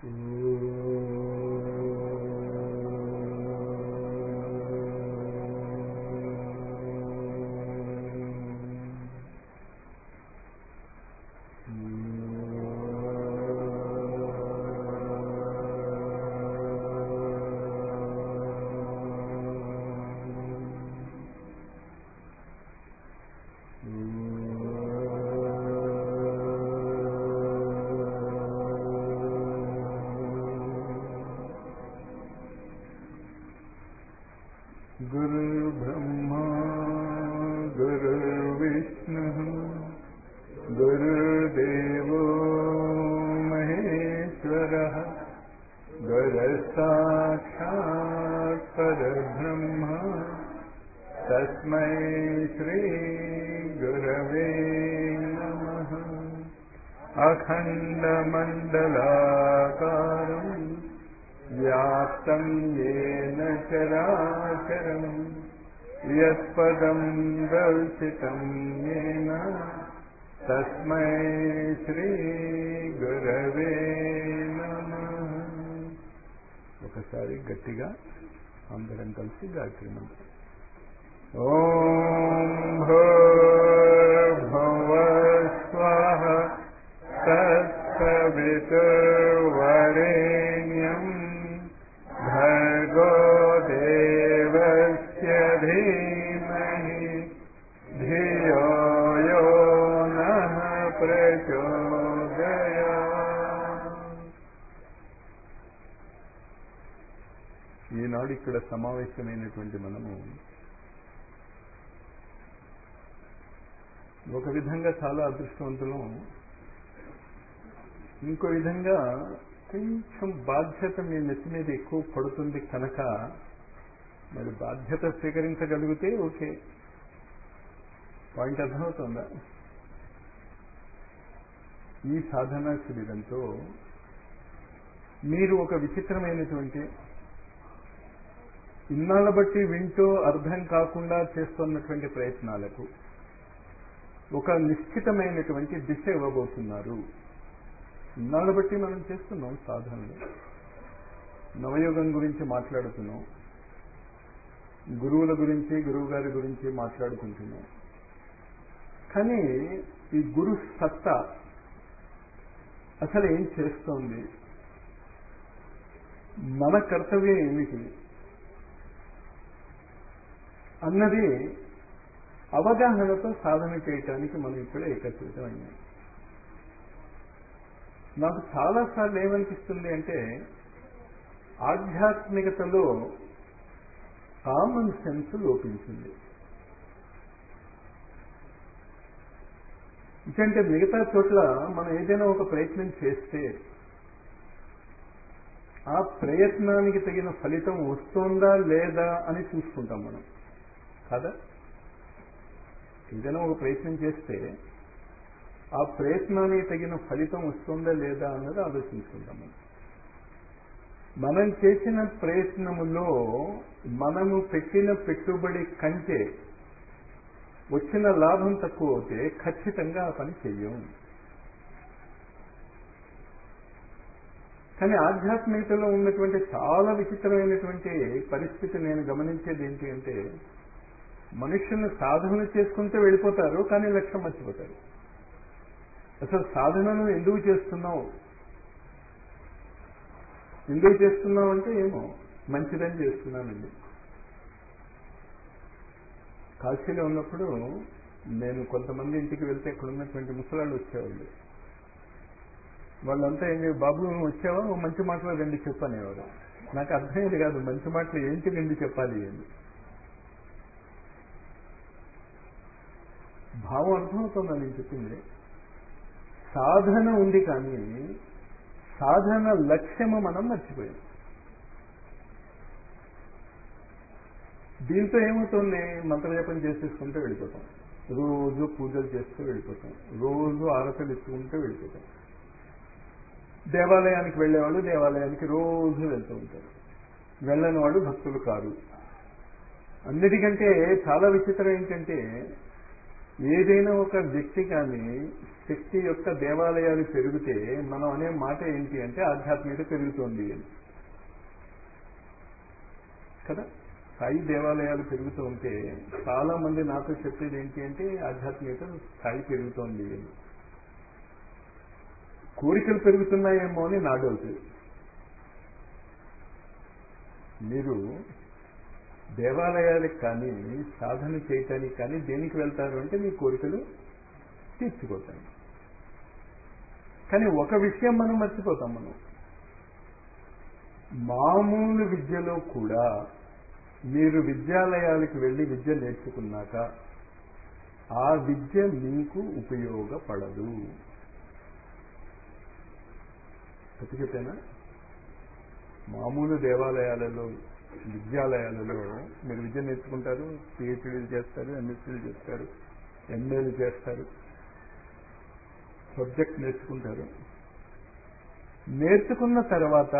गुरुर्ब्रह्मा गुरुर्विष्णुः गुरुर्देवो महेश्वरः गुरसाक्षात् परब्रह्म तस्मै श्रीगुरवे नमः अखण्डमण्डलाकारम् व्याप्तं येन चराचरम् यत्पदं दर्शितं येन तस्मै శ్రీగురవే నమ ఒకసారి గట్టిగా అందరం కలిసి గాయత్రి మంత్రం ఓం భూర్భువ స్వః తత్సవితుర్వరేణ్యం భర్గో దేవస్య ధీమహి ధియో యో నః ప్రచోదయాత్ ఈనాడు ఇక్కడ సమావేశమైనటువంటి మనము ఒక విధంగా చాలా అదృష్టవంతులం ఇంకో విధంగా కొంచెం బాధ్యత మీ నెత్తి మీద ఎక్కువ పడుతుంది కనుక మరి బాధ్యత స్వీకరించగలిగితే ఓకే పాయింట్ అర్థమవుతుందా ఈ సాధనా శిబిరంతో మీరు ఒక విచిత్రమైనటువంటి ఇన్నాళ్ళ బట్టి వింటూ అర్థం కాకుండా చేస్తున్నటువంటి ప్రయత్నాలకు ఒక నిశ్చితమైనటువంటి దిశ ఇవ్వబోతున్నారు ఇన్నాళ్ళ బట్టి మనం చేస్తున్నాం సాధనలు నవయోగం గురించి మాట్లాడుతున్నాం గురువుల గురించి గురువు గారి గురించి మాట్లాడుకుంటున్నాం కానీ ఈ గురు సత్తా అసలు ఏం చేస్తోంది మన కర్తవ్యం ఏమిటి అన్నది అవగాహనతో సాధన చేయటానికి మనం ఇప్పుడే ఏకత్రితమైనాం నాకు చాలాసార్లు ఏమనిపిస్తుంది అంటే ఆధ్యాత్మికతలో కామన్ సెన్స్ లోపించింది ఎందుకంటే మిగతా చోట్ల మనం ఏదైనా ఒక ప్రయత్నం చేస్తే ఆ ప్రయత్నానికి తగిన ఫలితం వస్తుందా లేదా అని చూసుకుంటాం మనం కదా ఏదైనా ఒక ప్రయత్నం చేస్తే ఆ ప్రయత్నానికి తగిన ఫలితం వస్తుందా లేదా అన్నది ఆలోచించుకుంటాం మనం మనం చేసిన ప్రయత్నములో మనము పెట్టిన పెట్టుబడి కంటే వచ్చిన లాభం తక్కువ అవుతే ఖచ్చితంగా ఆ పని చెయ్యం కానీ ఆధ్యాత్మికతలో ఉన్నటువంటి చాలా విచిత్రమైనటువంటి పరిస్థితి నేను గమనించేది ఏంటి అంటే మనుషులను సాధనలు చేసుకుంటూ వెళ్ళిపోతారు కానీ లక్ష్యం మర్చిపోతారు అసలు సాధనను ఎందుకు చేస్తున్నావు ఎందుకు చేస్తున్నావు అంటే ఏమో మంచిదని చేస్తున్నానండి కాశీలో ఉన్నప్పుడు నేను కొంతమంది ఇంటికి వెళ్తే ఇక్కడ ఉన్నటువంటి ముసలాళ్ళు వచ్చేవాళ్ళు వాళ్ళంతా ఏం బాబు నువ్వు వచ్చావా ఓ మంచి మాటలు రెండు చెప్పనేవారు నాకు అర్థమయ్యేది కాదు మంచి మాటలు ఏంటి రెండు చెప్పాలి అని భావం అర్థమవుతుందా నేను చెప్పింది సాధన ఉంది కానీ సాధన లక్ష్యము మనం మర్చిపోయాం దీంతో ఏమవుతుంది మంత్రజపం చేసేసుకుంటూ వెళ్ళిపోతాం రోజు పూజలు చేస్తూ వెళ్ళిపోతాం రోజు ఆరతలు ఎత్తుకుంటూ వెళ్ళిపోతాం దేవాలయానికి వెళ్ళేవాళ్ళు దేవాలయానికి రోజు వెళ్తూ ఉంటారు వెళ్ళని వాళ్ళు భక్తులు కారు అన్నిటికంటే చాలా విచిత్రం ఏంటంటే ఏదైనా ఒక వ్యక్తి కానీ శక్తి యొక్క దేవాలయాలు పెరిగితే మనం అనే మాట ఏంటి అంటే ఆధ్యాత్మికత పెరుగుతోంది అని కదా స్థాయి దేవాలయాలు పెరుగుతూ ఉంటే చాలా మంది నాతో చెప్పేది ఏంటి అంటే ఆధ్యాత్మికత స్థాయి పెరుగుతోంది అని కోరికలు పెరుగుతున్నాయేమో అని నా డౌట్ మీరు దేవాలయాలకు కానీ సాధన చేయటానికి కానీ దేనికి వెళ్తారు అంటే మీ కోరికలు తీర్చుకోవటానికి కానీ ఒక విషయం మనం మర్చిపోతాం మనం మామూలు విద్యలో కూడా మీరు విద్యాలయాలకు వెళ్ళి విద్య నేర్చుకున్నాక ఆ విద్య మీకు ఉపయోగపడదు ప్రతి చెప్పేనా మామూలు దేవాలయాలలో విద్యాలయాలలో మీరు విద్య నేర్చుకుంటారు పిహెచ్డీలు చేస్తారు ఎంఎస్సీలు చేస్తారు ఎంఏలు చేస్తారు సబ్జెక్ట్ నేర్చుకుంటారు నేర్చుకున్న తర్వాత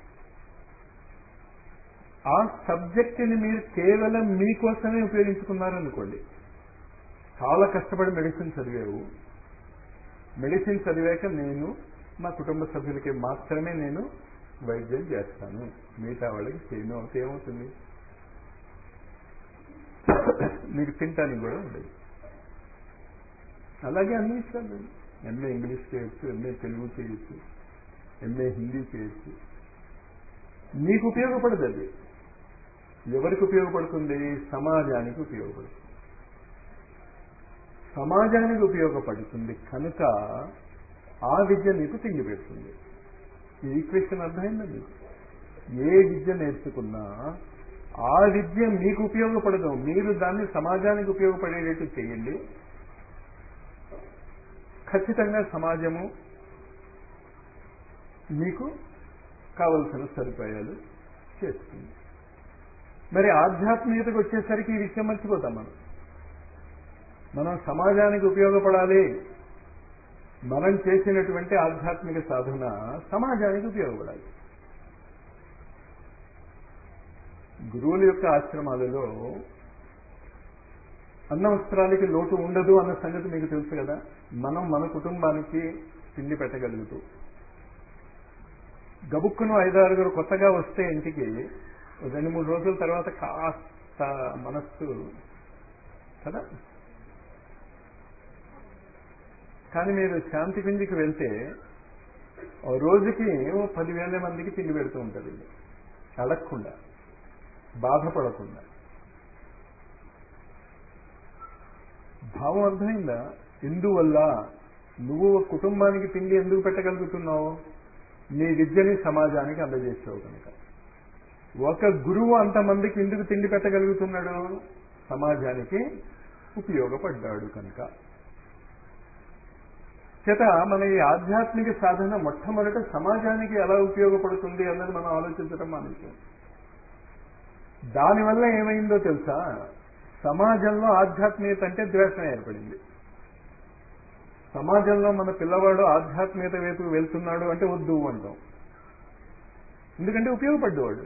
ఆ సబ్జెక్టుని మీరు కేవలం మీకోసమే ఉపయోగించుకున్నారనుకోండి చాలా కష్టపడి మెడిసిన్ చదివావు మెడిసిన్ చదివాక నేను మా కుటుంబ సభ్యులకి మాత్రమే నేను వైద్యం చేస్తాను మిగతా వాళ్ళకి చేయను అయితే ఏమవుతుంది మీకు తింటానికి కూడా ఉండదు అలాగే అన్ని విషయాలు ఎంఏ ఇంగ్లీష్ చేయొచ్చు ఎంఏ తెలుగు చేయొచ్చు ఎంఏ హిందీ చేయొచ్చు మీకు ఉపయోగపడదు అది ఎవరికి ఉపయోగపడుతుంది సమాజానికి ఉపయోగపడుతుంది సమాజానికి ఉపయోగపడుతుంది కనుక ఆ విద్య మీకు తిండి పెడుతుంది ఈ ఈక్వేషన్ అర్థమైందా మీకు ఏ విద్య నేర్చుకున్నా ఆ విద్య మీకు ఉపయోగపడదు మీరు దాన్ని సమాజానికి ఉపయోగపడేటట్టు చేయండి ఖచ్చితంగా సమాజము మీకు కావలసిన సదుపాయాలు చేస్తుంది మరి ఆధ్యాత్మికతకు వచ్చేసరికి ఈ విషయం మర్చిపోతాం మనం మనం సమాజానికి ఉపయోగపడాలి మనం చేసినటువంటి ఆధ్యాత్మిక సాధన సమాజానికి ఉపయోగపడాలి గురువుల యొక్క ఆశ్రమాలలో అన్న వస్త్రాలకి లోటు ఉండదు అన్న సంగతి మీకు తెలుసు కదా మనం మన కుటుంబానికి తిండి పెట్టగలుగుతూ గబుక్కును ఐదారుగురు కొత్తగా వస్తే ఇంటికి రెండు మూడు రోజుల తర్వాత కాస్త మనస్సు కదా కానీ మీరు శాంతి పిండికి వెళ్తే ఓ రోజుకి ఓ పదివేల మందికి తిండి పెడుతూ ఉంటుంది అడగకుండా బాధపడకుండా భావం అర్థమైందా ఎందువల్ల నువ్వు కుటుంబానికి తిండి ఎందుకు పెట్టగలుగుతున్నావు నీ విద్యని సమాజానికి అందజేసావు కనుక ఒక గురువు అంతమందికి ఎందుకు తిండి పెట్టగలుగుతున్నాడు సమాజానికి ఉపయోగపడ్డాడు కనుక చేత మన ఈ ఆధ్యాత్మిక సాధన మొట్టమొదట సమాజానికి ఎలా ఉపయోగపడుతుంది అన్నది మనం ఆలోచించడం మానేసాం దానివల్ల ఏమైందో తెలుసా సమాజంలో ఆధ్యాత్మికత అంటే ద్వేషం ఏర్పడింది సమాజంలో మన పిల్లవాడు ఆధ్యాత్మికత వైపు వెళ్తున్నాడు అంటే వద్దు అంటాం ఎందుకంటే ఉపయోగపడ్డవాడు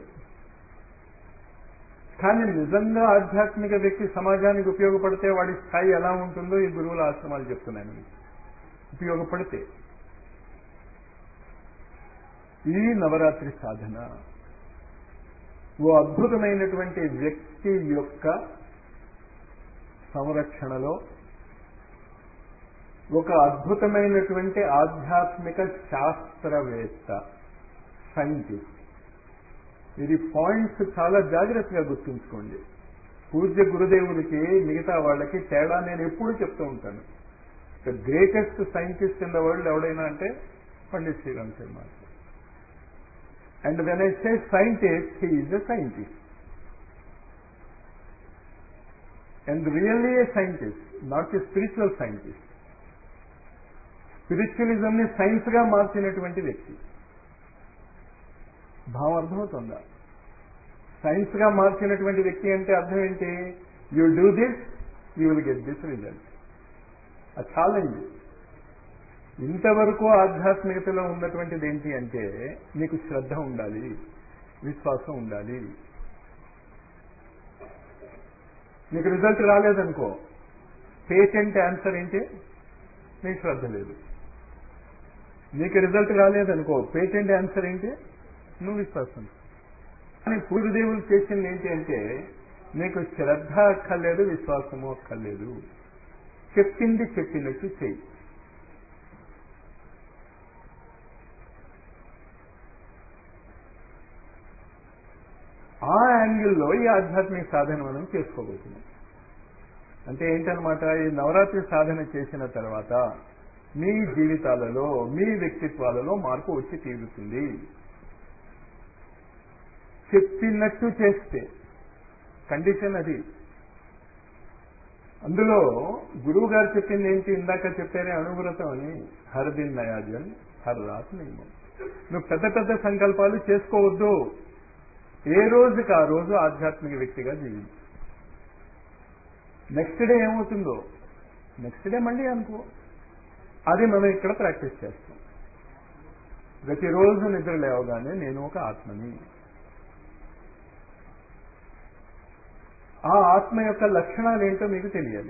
కానీ నిజంగా ఆధ్యాత్మిక వ్యక్తి సమాజానికి ఉపయోగపడితే వాడి స్థాయి ఎలా ఉంటుందో ఈ గురువుల ఆశ్రమాలు చెప్తున్నాయి మనకి ఉపయోగపడితే ఈ నవరాత్రి సాధన ఓ అద్భుతమైనటువంటి వ్యక్తి యొక్క సంరక్షణలో ఒక అద్భుతమైనటువంటి ఆధ్యాత్మిక శాస్త్రవేత్త సైంటిస్ట్ ఇది పాయింట్స్ చాలా జాగ్రత్తగా గుర్తుంచుకోండి పూజ్య గురుదేవులకి మిగతా వాళ్ళకి తేడా నేను ఎప్పుడు చెప్తూ ఉంటాను the greatest scientist in the world ఎవడైనా అంటే Pandit Shriram Sharma and when I say scientist he is a scientist and really a scientist not a spiritual scientist స్పిరిచువలిజం ని సైన్స్ గా మార్చినటువంటి వ్యక్తి భావం అర్థమవుతుందా సైన్స్ గా మార్చినటువంటి వ్యక్తి అంటే అర్థం ఏంటి you do this you will get this result అది ఛాలెంజ్ ఇంతవరకు ఆధ్యాత్మికతలో ఉన్నటువంటిది ఏంటి అంటే నీకు శ్రద్ధ ఉండాలి విశ్వాసం ఉండాలి నీకు రిజల్ట్ రాలేదనుకో పేటెంట్ ఆన్సర్ ఏంటి నీకు శ్రద్ధ లేదు నీకు రిజల్ట్ రాలేదనుకో పేటెంట్ ఆన్సర్ ఏంటి నువ్వు విశ్వాసం కానీ పూర్వదేవులు చేసింది ఏంటి అంటే నీకు శ్రద్ధ అక్కర్లేదు విశ్వాసము అక్కర్లేదు చెప్పింది చెప్పినట్టు చెయ్యి ఆ యాంగిల్లో ఈ ఆధ్యాత్మిక సాధన మనం చేసుకోబోతున్నాం అంటే ఏంటనమాట ఈ నవరాత్రి సాధన చేసిన తర్వాత మీ జీవితాలలో మీ వ్యక్తిత్వాలలో మార్పు వచ్చి తీరుతుంది చెప్పినట్టు చేస్తే కండిషన్ అది అందులో గురువు గారు చెప్పింది ఏంటి ఇందాక చెప్పారే అనువ్రతం అని హర్ దిన్ నయాజన్ హర్ రాత్ నియమం నువ్వు పెద్ద పెద్ద సంకల్పాలు చేసుకోవద్దు ఏ రోజుకి ఆ రోజు ఆధ్యాత్మిక వ్యక్తిగా జీవించు నెక్స్ట్ డే ఏమవుతుందో నెక్స్ట్ డే మళ్ళీ అనుకో అది మనం ఇక్కడ ప్రాక్టీస్ చేస్తాం ప్రతిరోజు నిద్ర లేవగానే నేను ఒక ఆత్మని ఆ ఆత్మ యొక్క లక్షణాలు ఏంటో మీకు తెలియాలి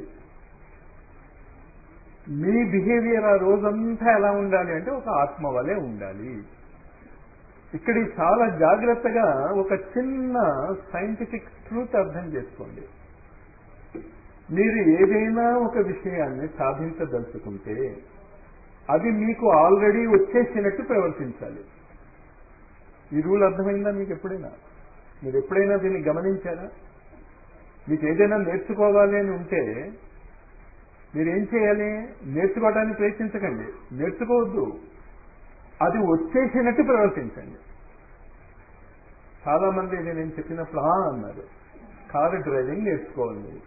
మీ బిహేవియర్ ఆ రోజంతా ఎలా ఉండాలి అంటే ఒక ఆత్మ వలె ఉండాలి ఇక్కడ చాలా జాగ్రత్తగా ఒక చిన్న సైంటిఫిక్ ట్రూత్ అర్థం చేసుకోండి మీరు ఏదైనా ఒక విషయాన్ని సాధించదలుచుకుంటే అది మీకు ఆల్రెడీ వచ్చేసినట్టు ప్రవర్తించాలి ఈ రూల్ అర్థమైందా మీకు ఎప్పుడైనా మీరు ఎప్పుడైనా దీన్ని గమనించారా మీకు ఏదైనా నేర్చుకోవాలి అని ఉంటే మీరు ఏం చేయాలి నేర్చుకోవడానికి ప్రయత్నించకండి నేర్చుకోవద్దు అది వచ్చేసినట్టు ప్రవర్తించండి చాలా మంది ఇది నేను చెప్పినప్పుడు "ఆ" అన్నారు కారు డ్రైవింగ్ నేర్చుకోవాలి మీరు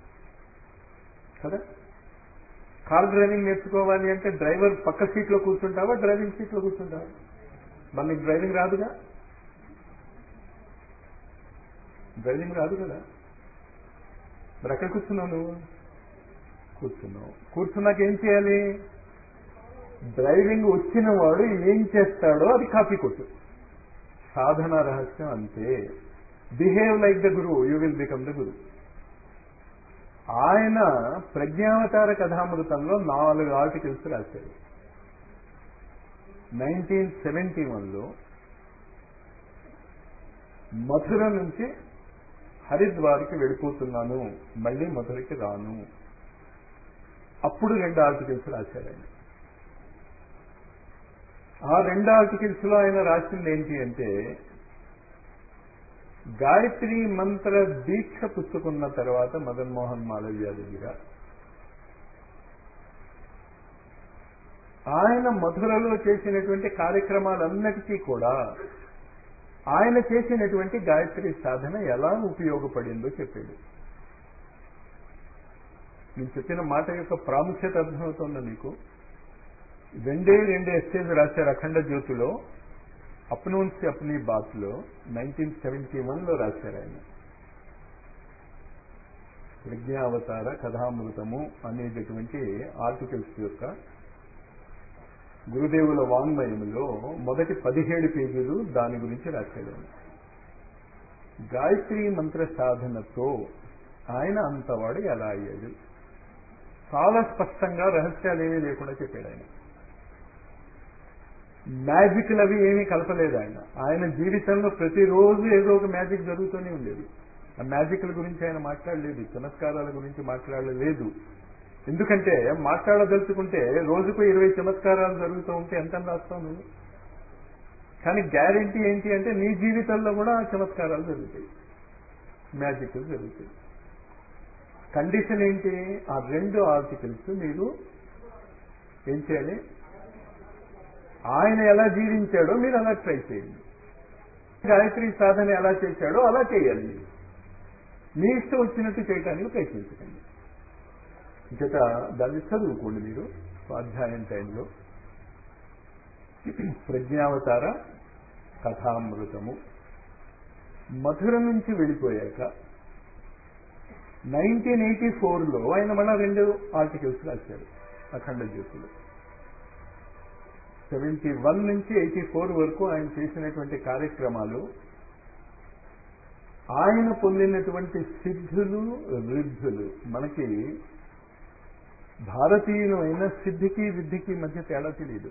కదా కార్ డ్రైవింగ్ నేర్చుకోవాలి అంటే డ్రైవర్ పక్క సీట్లో కూర్చుంటావా డ్రైవింగ్ సీట్లో కూర్చుంటావా మరి నీకు డ్రైవింగ్ రాదుగా డ్రైవింగ్ రాదు కదా మరి ఎక్కడ కూర్చున్నావు నువ్వు కూర్చున్నావు కూర్చున్నాక ఏం చేయాలి డ్రైవింగ్ వచ్చిన వాడు ఏం చేస్తాడో అది కాపీ కొట్టు సాధన రహస్యం అంతే బిహేవ్ లైక్ ద గురువు you will become the guru ఆయన ప్రజ్ఞావతార కథామృతంలో నాలుగు ఆర్టికల్స్ రాశారు నైన్టీన్ సెవెంటీ వన్లో మథుర నుంచి హరిద్వార్కి వెళ్ళిపోతున్నాను మళ్ళీ మధురకి రాను అప్పుడు రెండు ఆర్టికల్స్ రాశారు ఆయన ఆ రెండు ఆర్టికల్స్ లో ఆయన రాసింది ఏంటి అంటే గాయత్రి మంత్ర దీక్ష పుచ్చుకున్న తర్వాత మదన్ మోహన్ మాలవ్య దగ్గర ఆయన మధురలో చేసినటువంటి కార్యక్రమాలన్నిటికీ కూడా ఆయన చేసినటువంటి గాయత్రి సాధన ఎలా ఉపయోగపడిందో చెప్పాడు నేను చెప్పిన మాట యొక్క ప్రాముఖ్యత అర్థమవుతుందా మీకు రెండే రెండు ఎస్సేజ్ రాశారు అఖండ జ్యోతిలో అప్నూన్స్ అప్నీ బాత్లో నైన్టీన్ సెవెంటీ వన్లో రాశారు ఆయన ప్రజ్ఞావతార కథామృతము అనేటటువంటి ఆర్టికల్స్ యొక్క గురుదేవుల వాంగ్మయములో మొదటి పదిహేడు పేజీలు దాని గురించి రాశాడు ఆయన గాయత్రి మంత్ర సాధనతో ఆయన అంతవాడు ఎలా అయ్యాడు చాలా స్పష్టంగా రహస్యాలు ఏమీ లేకుండా చెప్పాడు ఆయన మ్యాజిక్లు అవి ఏమీ కలపలేదు ఆయన ఆయన జీవితంలో ప్రతిరోజు ఏదో ఒక మ్యాజిక్ జరుగుతూనే ఉండేది ఆ మ్యాజిక్ల గురించి ఆయన మాట్లాడలేదు చమత్కారాల గురించి మాట్లాడలేదు ఎందుకంటే మాట్లాడదలుచుకుంటే రోజుకు ఇరవై చమత్కారాలు జరుగుతూ ఉంటే ఎంత రాస్తావు నువ్వు కానీ గ్యారంటీ ఏంటి అంటే నీ జీవితంలో కూడా ఆ చమత్కారాలు జరుగుతాయి మ్యాజిక్లు జరుగుతాయి కండిషన్ ఏంటి ఆ రెండు ఆర్టికల్స్ మీరు ఏం చేయాలి ఆయన ఎలా జీవించాడో మీరు అలా ట్రై చేయండి గాయత్రి సాధన ఎలా చేశాడో అలా చేయాలి మీరు మీ ఇష్టం వచ్చినట్టు చేయడానికి ప్రయత్నించకండి ఇంకట దాన్ని చదువుకోండి మీరు స్వాధ్యాయం టైంలో ప్రజ్ఞావతార కథామృతము మధుర నుంచి వెళ్ళిపోయాక నైన్టీన్ ఎయిటీ ఫోర్లో ఆయన మళ్ళా రెండు ఆర్టికల్స్ రాశారు అఖండ జ్యోతిలో సెవెంటీ వన్ నుంచి ఎయిటీ ఫోర్ వరకు ఆయన చేసినటువంటి కార్యక్రమాలు ఆయన పొందినటువంటి సిద్ధులు రిద్ధులు మనకి భారతీయులైన సిద్ధికి విద్ధికి మధ్య తేడా తెలియదు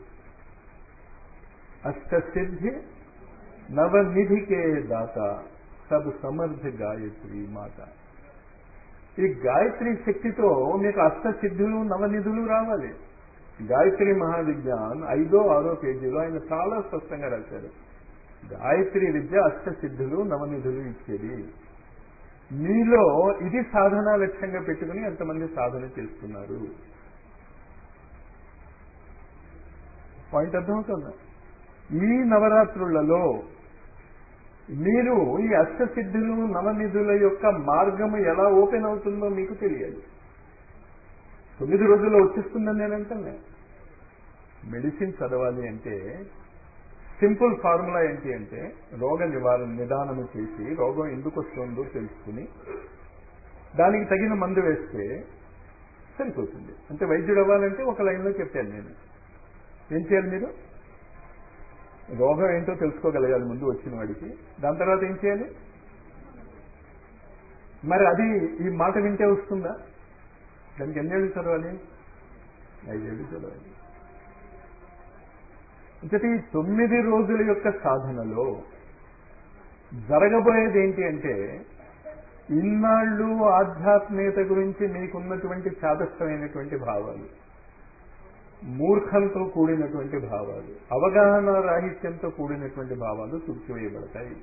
అష్టసిద్ధి నవనిధికే దాత సబ్ సమర్థ గాయత్రి మాత ఈ గాయత్రి శక్తితో మీకు అష్టసిద్ధులు నవనిధులు రావాలి గాయత్రి మహావిజ్ఞాన్ ఐదో ఆరో పేజీలో ఆయన చాలా స్పష్టంగా రాశారు గాయత్రి విద్య అష్టసిద్ధులు నవనిధులు ఇచ్చేది మీలో ఇది సాధన లక్ష్యంగా పెట్టుకుని ఎంతమంది సాధన చేస్తున్నారు పాయింట్ అర్థమవుతుందా ఈ నవరాత్రులలో మీరు ఈ అష్టసిద్ధులు నవనిధుల యొక్క మార్గము ఎలా ఓపెన్ అవుతుందో మీకు తెలియాలి తొమ్మిది రోజుల్లో వచ్చేస్తుందని నేను అంటాను మెడిసిన్ చదవాలి అంటే సింపుల్ ఫార్ములా ఏంటి అంటే రోగ నివారణ నిదానము చేసి రోగం ఎందుకు వస్తుందో తెలుసుకుని దానికి తగిన మందు వేస్తే సరిపోతుంది అంటే వైద్యుడు అవ్వాలంటే ఒక లైన్లో చెప్పాను నేను ఏం చేయాలి మీరు రోగం ఏంటో తెలుసుకోగలగాలి ముందు వచ్చిన వాడికి దాని తర్వాత ఏం చేయాలి మరి అది ఈ మాట వింటే వస్తుందా దానికి ఎన్నేళ్ళు చదవాలి ఐదేళ్ళు చదవాలి అంటే ఈ తొమ్మిది రోజుల యొక్క సాధనలో జరగబోయేది ఏంటి అంటే ఇన్నాళ్ళు ఆధ్యాత్మికత గురించి మీకున్నటువంటి చాదస్తమైనటువంటి భావాలు మూర్ఖంతో కూడినటువంటి భావాలు అవగాహన రాహిత్యంతో కూడినటువంటి భావాలు తుడిచివేయబడతాయి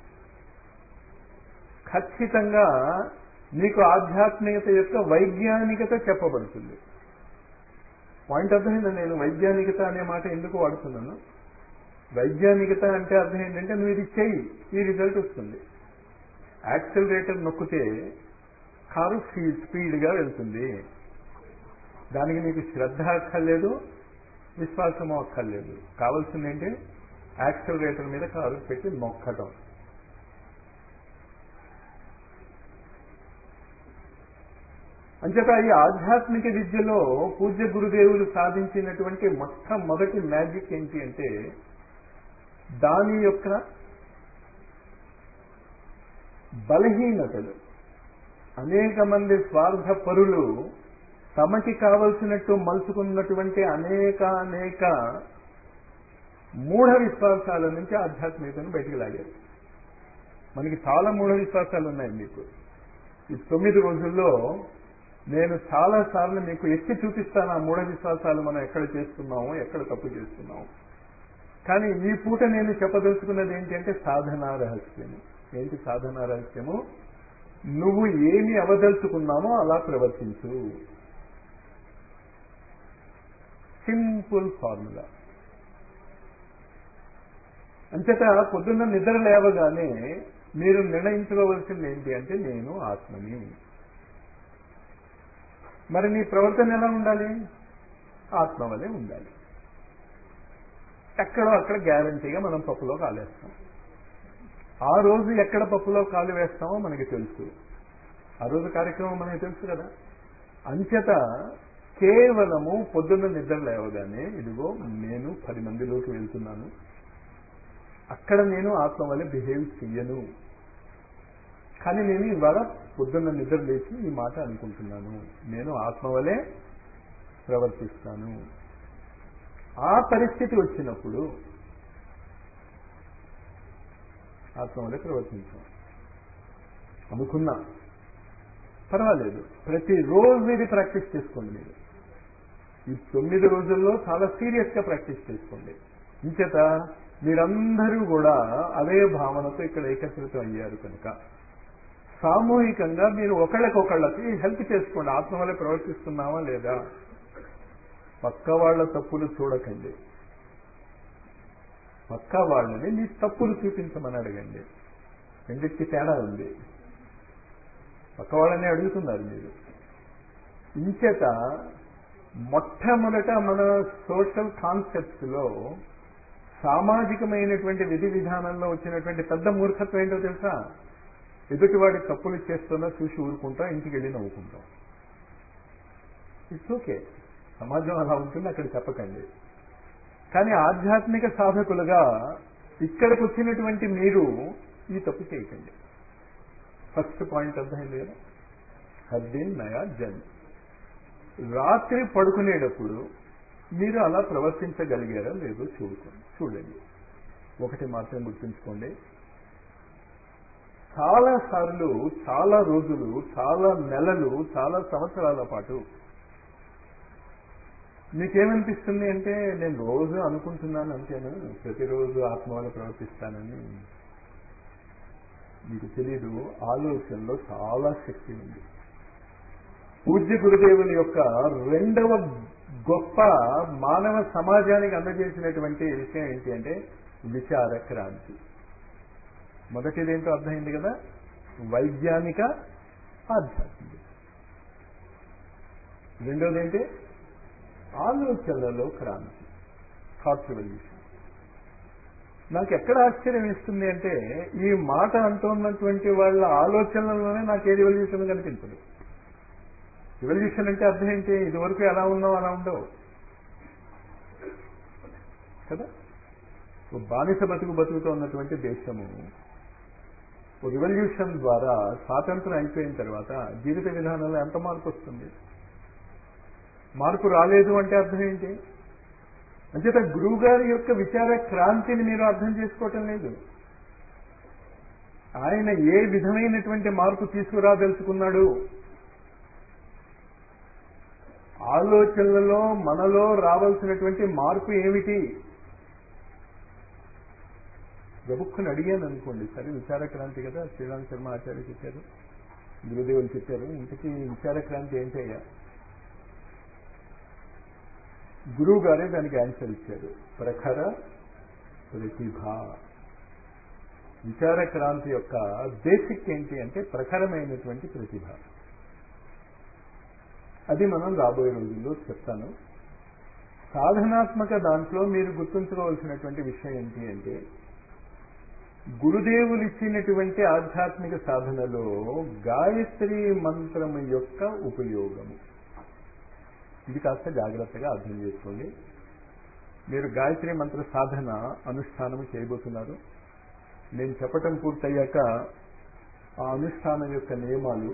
ఖచ్చితంగా మీకు ఆధ్యాత్మికత యొక్క వైజ్ఞానికత చెప్పబడుతుంది పాయింట్ అర్థమైందా నేను వైజ్ఞానికత అనే మాట ఎందుకు వాడుతున్నాను వైజ్ఞానికత అంటే అర్థం ఏంటంటే నువ్వు ఇది చెయ్యి ఈ రిజల్ట్ వస్తుంది యాక్సిలరేటర్ నొక్కితే కారు స్పీడ్గా వెళ్తుంది దానికి నీకు శ్రద్ధ అక్కర్లేదు విశ్వాసము అక్కర్లేదు కావాల్సింది ఏంటి యాక్సిలరేటర్ మీద కారు పెట్టి నొక్కటం అంచేత ఈ ఆధ్యాత్మిక విద్యలో పూజ్య గురుదేవులు సాధించినటువంటి మొట్టమొదటి మ్యాజిక్ ఏంటి అంటే దాని యొక్క బలహీనతలు అనేక మంది స్వార్థ పరులు తమకి కావలసినట్టు మలుచుకున్నటువంటి అనేక అనేక మూఢ విశ్వాసాల నుంచి ఆధ్యాత్మికతను బయటికి లాగారు మనకి చాలా మూఢ విశ్వాసాలు ఉన్నాయి మీకు ఈ తొమ్మిది రోజుల్లో నేను చాలా సార్లు మీకు ఎత్తి చూపిస్తాను ఆ మూఢ విశ్వాసాలు మనం ఎక్కడ చేస్తున్నామో ఎక్కడ తప్పు చేస్తున్నాము కానీ ఈ పూట నేను చెప్పదలుచుకున్నది ఏంటంటే సాధనా రహస్యము ఏంటి సాధనా రహస్యము నువ్వు ఏమి అవదలుచుకున్నామో అలా ప్రవర్తించు సింపుల్ ఫార్ములా అంచేత పొద్దున్న నిద్ర లేవగానే మీరు నిర్ణయించుకోవాల్సింది ఏంటి అంటే నేను ఆత్మని మరి నీ ప్రవర్తన ఎలా ఉండాలి ఆత్మ వలె ఉండాలి ఎక్కడో అక్కడ గ్యారంటీగా మనం పప్పులో కాలేస్తాం ఆ రోజు ఎక్కడ పప్పులో కాలు వేస్తామో మనకి తెలుసు ఆ రోజు కార్యక్రమం మనకి తెలుసు కదా అంచేత కేవలము పొద్దున్న నిద్ర లేవగానే ఇదిగో నేను పది మందిలోకి వెళ్తున్నాను అక్కడ నేను ఆత్మ వల్ల బిహేవ్ చెయ్యను కానీ నేను ఇవాళ పొద్దున్న నిద్ర లేచి ఈ మాట అనుకుంటున్నాను నేను ఆత్మ వలె ప్రవర్తిస్తాను ఆ పరిస్థితి వచ్చినప్పుడు ఆత్మ వలె ప్రవర్తించాం అనుకున్నా పర్వాలేదు ప్రతిరోజు ఇది ప్రాక్టీస్ చేసుకోండి మీరు ఈ తొమ్మిది రోజుల్లో చాలా సీరియస్ గా ప్రాక్టీస్ చేసుకోండి ఇంచేత మీరందరూ కూడా అదే భావనతో ఇక్కడ ఏకత్రితం అయ్యారు కనుక సామూహికంగా మీరు ఒకళ్ళకొకళ్ళకి హెల్ప్ చేసుకోండి ఆత్మ వల్ల ప్రవర్తిస్తున్నావా లేదా పక్క వాళ్ళ తప్పులు చూడకండి పక్క వాళ్ళని మీ తప్పులు చూపించమని అడగండి రెండింటికి తేడా ఉంది పక్క వాళ్ళని అడుగుతున్నారు మీరు ఇంచేత మొట్టమొదట మన సోషల్ కాన్సెప్ట్స్ లో సామాజికమైనటువంటి విధి విధానంలో వచ్చినటువంటి పెద్ద మూర్ఖత్వం ఏంటో తెలుసా ఎదుటివాడి తప్పులు చేస్తున్నా చూసి ఊరుకుంటాం ఇంటికి వెళ్ళి నవ్వుకుంటాం ఇట్స్ ఓకే సమాజం అలా ఉంటుంది అక్కడ చెప్పకండి కానీ ఆధ్యాత్మిక సాధకులుగా ఇక్కడికి వచ్చినటువంటి మీరు ఈ తప్పు చేయకండి ఫస్ట్ పాయింట్ అర్థమైంది కదా హద్దిన్ నయా జన్ రాత్రి పడుకునేటప్పుడు మీరు అలా ప్రవర్తించగలిగారా లేదో చూడుకోండి చూడండి ఒకటి మాత్రం గుర్తుంచుకోండి చాలా సార్లు చాలా రోజులు చాలా నెలలు చాలా సంవత్సరాల పాటు మీకేమనిపిస్తుంది అంటే నేను రోజు అనుకుంటున్నాను అంతేనా ప్రతిరోజు ఆత్మవాళ్ళు ప్రవర్తిస్తానని మీకు తెలీదు ఆలోచనలో చాలా శక్తి ఉంది పూజ్య గురుదేవుని యొక్క రెండవ గొప్ప మానవ సమాజానికి అందజేసినటువంటి విషయం ఏంటి అంటే విచార క్రాంతి మొదటిదేంటో అర్థమైంది కదా వైజ్ఞానిక ఆధ్యాత్మిక రెండోది ఏంటి ఆలోచనలలో క్రాంతి థాట్ రెవల్యూషన్ నాకు ఎక్కడ ఆశ్చర్యం ఇస్తుంది అంటే ఈ మాట అంటున్నటువంటి వాళ్ళ ఆలోచనలలోనే నాకు ఏ రివల్యూషన్ కనిపించదు రివల్యూషన్ అంటే అర్థం ఏంటి ఇదివరకు ఎలా ఉన్నావు అలా ఉండవు కదా ఓ బానిస బతుకు బతుకుతో ఉన్నటువంటి దేశము ఓ రివల్యూషన్ ద్వారా స్వాతంత్రం అయిపోయిన తర్వాత జీవిత విధానంలో ఎంత మార్పు వస్తుంది మార్పు రాలేదు అంటే అర్థం ఏంటి అంచేత గురువు గారి యొక్క విచార క్రాంతిని మీరు అర్థం చేసుకోవటం లేదు ఆయన ఏ విధమైనటువంటి మార్పు తీసుకురాదలుచుకున్నాడు ఆలోచనలలో మనలో రావాల్సినటువంటి మార్పు ఏమిటి గబుక్కుని అడిగాను అనుకోండి సరే విచార క్రాంతి కదా శ్రీరామ్ శర్మ ఆచార్య చెప్పారు గురుదేవులు చెప్పారు ఇంతకీ విచార క్రాంతి ఏంటయ్యా గురువు గారే దానికి ఆన్సర్ ఇచ్చారు ప్రఖర ప్రతిభ విచార క్రాంతి యొక్క బేసిక్ ఏంటి అంటే ప్రఖరమైనటువంటి ప్రతిభ అది మనం రాబోయే రోజుల్లో చెప్తాను సాధనాత్మక దాంట్లో మీరు గుర్తుంచుకోవాల్సినటువంటి విషయం ఏంటి అంటే గురుదేవులు ఇచ్చినటువంటి ఆధ్యాత్మిక సాధనలో గాయత్రి మంత్రము యొక్క ఉపయోగము ఇది కాస్త జాగ్రత్తగా అర్థం చేసుకోండి మీరు గాయత్రి మంత్ర సాధన అనుష్ఠానం చేయబోతున్నారు నేను చెప్పటం పూర్తయ్యాక ఆ అనుష్ఠానం యొక్క నియమాలు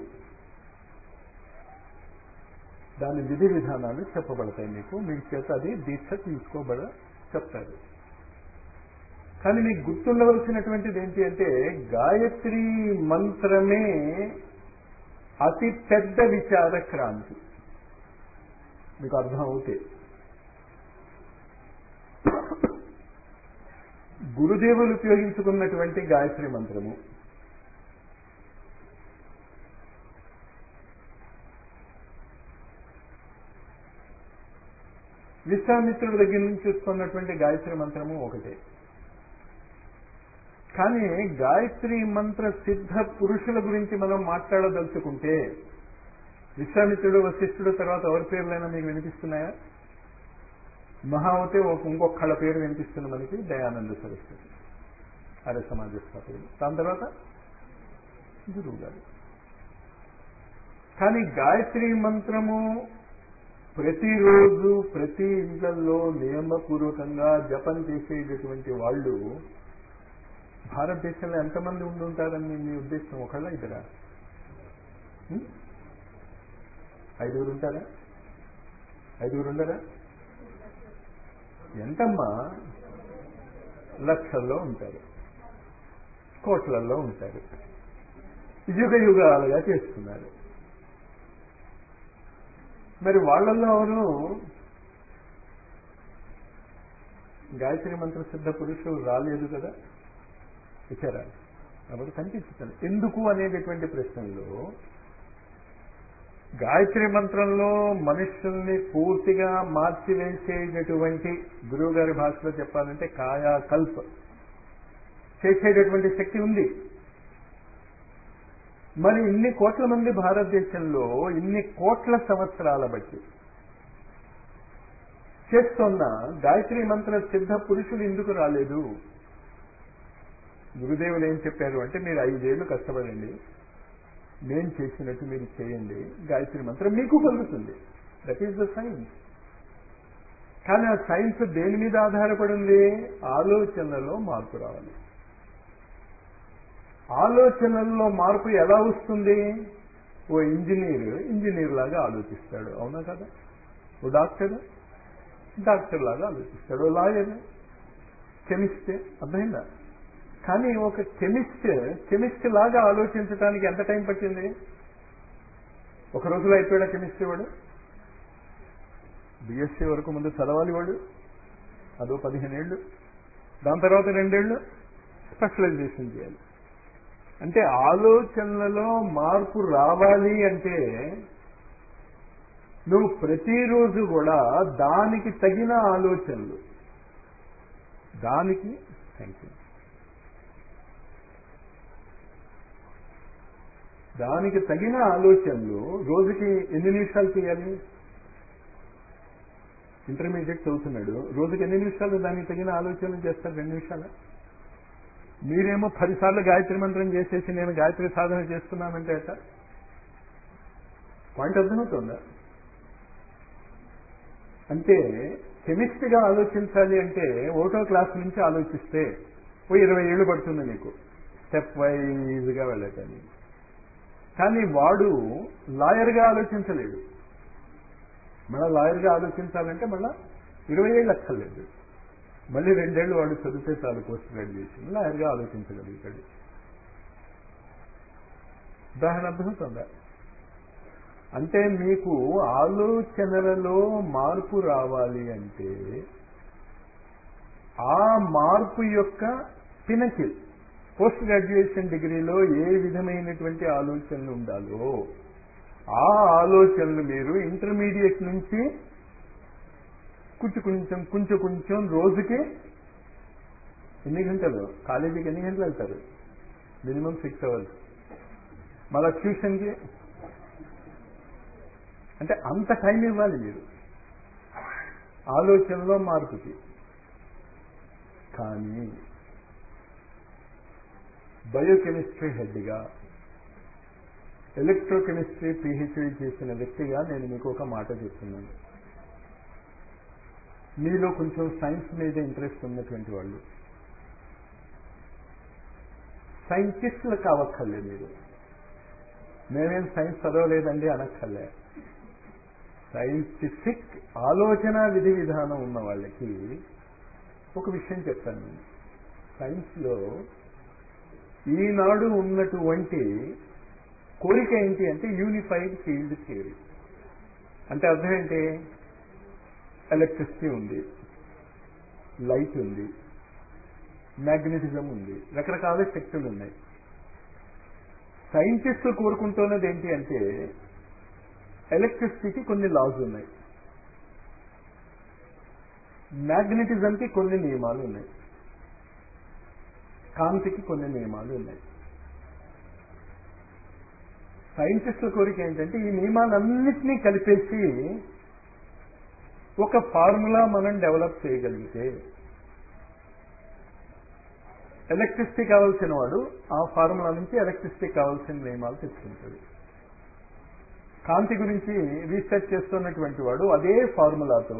దాని విధి విధానాలు చెప్పబడతాయి మీకు మీకు చేత అది దీక్ష తీసుకోబడ చెప్తారు కానీ మీకు గుర్తుండవలసినటువంటిది ఏంటి అంటే గాయత్రి మంత్రమే అతి పెద్ద విచార క్రాంతి మీకు అర్థం అవుతే గురుదేవులు ఉపయోగించుకున్నటువంటి గాయత్రి మంత్రము విశ్వామిత్రుడి దగ్గర నుంచి చూసుకున్నటువంటి గాయత్రి మంత్రము ఒకటే కానీ గాయత్రి మంత్ర సిద్ధ పురుషుల గురించి మనం మాట్లాడదలుచుకుంటే విశ్వామిత్రుడు వశిష్ఠుడు తర్వాత ఎవరి పేర్లైనా మీకు వినిపిస్తున్నాయా మహావతే ఒక ఇంకొకళ్ళ పేరు వినిపిస్తుంది మనకి దయానంద సరస్వతి ఆర్య సమాజ స్థాపకుడు దాని తర్వాత గురువు గారు కానీ గాయత్రి మంత్రము ప్రతిరోజు ప్రతి ఇళ్లలో నియమపూర్వకంగా జపం చేసేటటువంటి వాళ్ళు భారతదేశంలో ఎంతమంది ఉండి ఉంటారని మీ ఉద్దేశం ఒకళ్ళ ఇద్దరా ఐదుగురు ఉంటారా ఐదుగురు ఉండరా ఎంతమ్మా లక్షల్లో ఉంటారు కోట్లల్లో ఉంటారు యుగ యుగాలుగా చేస్తున్నారు మరి వాళ్ళల్లో ఎవరు గాయత్రి మంత్ర సిద్ధ పురుషులు రాలేదు కదా ఇచ్చారా కాబట్టి కనిపించుతాను ఎందుకు అనేటటువంటి ప్రశ్నలో గాయత్రి మంత్రంలో మనుషుల్ని పూర్తిగా మార్చివేసేటటువంటి గురువు గారి భాషలో చెప్పాలంటే కాయాకల్ప చేసేటటువంటి శక్తి ఉంది మరి ఇన్ని కోట్ల మంది భారతదేశంలో ఇన్ని కోట్ల సంవత్సరాల బట్టి చేస్తున్న గాయత్రి మంత్ర సిద్ధ పురుషులు ఎందుకు రాలేదు గురుదేవులు ఏం చెప్పారు అంటే మీరు ఐదేళ్లు కష్టపడండి నేను చేసినట్టు మీరు చేయండి గాయత్రి మంత్రం మీకు కలుగుతుంది దట్ ఈస్ ద సైన్స్ కానీ ఆ సైన్స్ దేని మీద ఆధారపడి ఉంది ఆలోచనలో మార్పు రావాలి ఆలోచనల్లో మార్పు ఎలా వస్తుంది ఓ ఇంజనీర్ ఇంజనీర్ లాగా ఆలోచిస్తాడు అవునా కదా ఓ డాక్టర్ డాక్టర్ లాగా ఆలోచిస్తాడు ఓ లాయర్ కెమిస్ట్ అర్థమైందా కానీ ఒక కెమిస్ట్ కెమిస్ట్ లాగా ఆలోచించడానికి ఎంత టైం పట్టింది ఒక రోజులో అయిపోయాడా కెమిస్ట్రీ వాడు బిఎస్సీ వరకు ముందు చదవాలి వాడు అదో పదిహేను ఏళ్ళు దాని తర్వాత రెండేళ్ళు స్పెషలైజేషన్ చేయాలి అంటే ఆలోచనలలో మార్పు రావాలి అంటే నువ్వు ప్రతిరోజు కూడా దానికి తగిన ఆలోచనలు దానికి థ్యాంక్ యూ దానికి తగిన ఆలోచనలు రోజుకి ఎన్ని నిమిషాలు చేయాలి ఇంటర్మీడియట్ చదువుతున్నాడు రోజుకి ఎన్ని నిమిషాలు దానికి తగిన ఆలోచనలు చేస్తారు రెండు నిమిషాలు మీరేమో పదిసార్లు గాయత్రి మంత్రం చేసేసి నేను గాయత్రి సాధన చేస్తున్నానంటే అట పాయింట్ అర్థమవుతుందా అంటే కెమిస్ట్రీగా ఆలోచించాలి అంటే ఒకటో క్లాస్ నుంచి ఆలోచిస్తే ఓ ఇరవై ఏళ్ళు పడుతుంది నీకు స్టెప్ వైజ్గా వెళ్ళటానికి కానీ వాడు లాయర్గా ఆలోచించలేడు మళ్ళా లాయర్గా ఆలోచించాలంటే మళ్ళా ఇరవై ఏళ్ళు అక్కర్లేదు మళ్ళీ రెండేళ్లు వాడు చదివితే చాలు పోస్ట్ గ్రాడ్యుయేషన్ లాయర్గా ఆలోచించగలుగుతాడు ఉదాహరణ అర్థమవుతుందా అంటే మీకు ఆలోచనలలో మార్పు రావాలి అంటే ఆ మార్పు యొక్క పినకిల్ పోస్ట్ గ్రాడ్యుయేషన్ డిగ్రీలో ఏ విధమైనటువంటి ఆలోచనలు ఉండాలో ఆ ఆలోచనలు మీరు ఇంటర్మీడియట్ నుంచి కొంచెం కొంచెం కొంచెం కొంచెం రోజుకి ఎన్ని గంటలు కాలేజీకి ఎన్ని గంటలు వెళ్తారు మినిమం సిక్స్ అవర్స్ మళ్ళా ట్యూషన్కి అంటే అంత టైం ఇవ్వాలి మీరు ఆలోచనలో మార్పుకి కానీ బయోకెమిస్ట్రీ హెడ్గా ఎలక్ట్రోకెమిస్ట్రీ పిహెచ్డి చేసిన వ్యక్తిగా నేను మీకు ఒక మాట చెప్తున్నాను మీలో కొంచెం సైన్స్ మీద ఇంట్రెస్ట్ ఉన్నటువంటి వాళ్ళు సైంటిస్టులు కావక్కర్లే మీరు మేమేం సైన్స్ చదవలేదండి అనక్కర్లే సైంటిఫిక్ ఆలోచన విధి విధానం ఉన్న వాళ్ళకి ఒక విషయం చెప్తాను నేను సైన్స్లో ఈనాడు ఉన్నటువంటి కోరిక ఏంటి అంటే యూనిఫైడ్ ఫీల్డ్ థియరీ అంటే అర్థం ఏంటి ఎలక్ట్రిసిటీ ఉంది లైట్ ఉంది మ్యాగ్నెటిజం ఉంది రకరకాల శక్తులు ఉన్నాయి సైంటిస్టులు కోరుకుంటున్నది ఏంటి అంటే ఎలక్ట్రిసిటీకి కొన్ని లాస్ ఉన్నాయి మ్యాగ్నెటిజంకి కొన్ని నియమాలు ఉన్నాయి కాంతికి కొన్ని నియమాలు ఉన్నాయి సైంటిస్టుల కోరిక ఏంటంటే ఈ నియమాలన్నింటినీ కలిపేసి ఒక ఫార్ములా మనం డెవలప్ చేయగలిగితే ఎలక్ట్రిసిటీ కావాల్సిన వాడు ఆ ఫార్ములా నుంచి ఎలక్ట్రిసిటీ కావాల్సిన నియమాలు తెచ్చుకుంటాడు కాంతి గురించి రీసెర్చ్ చేస్తున్నటువంటి వాడు అదే ఫార్ములాతో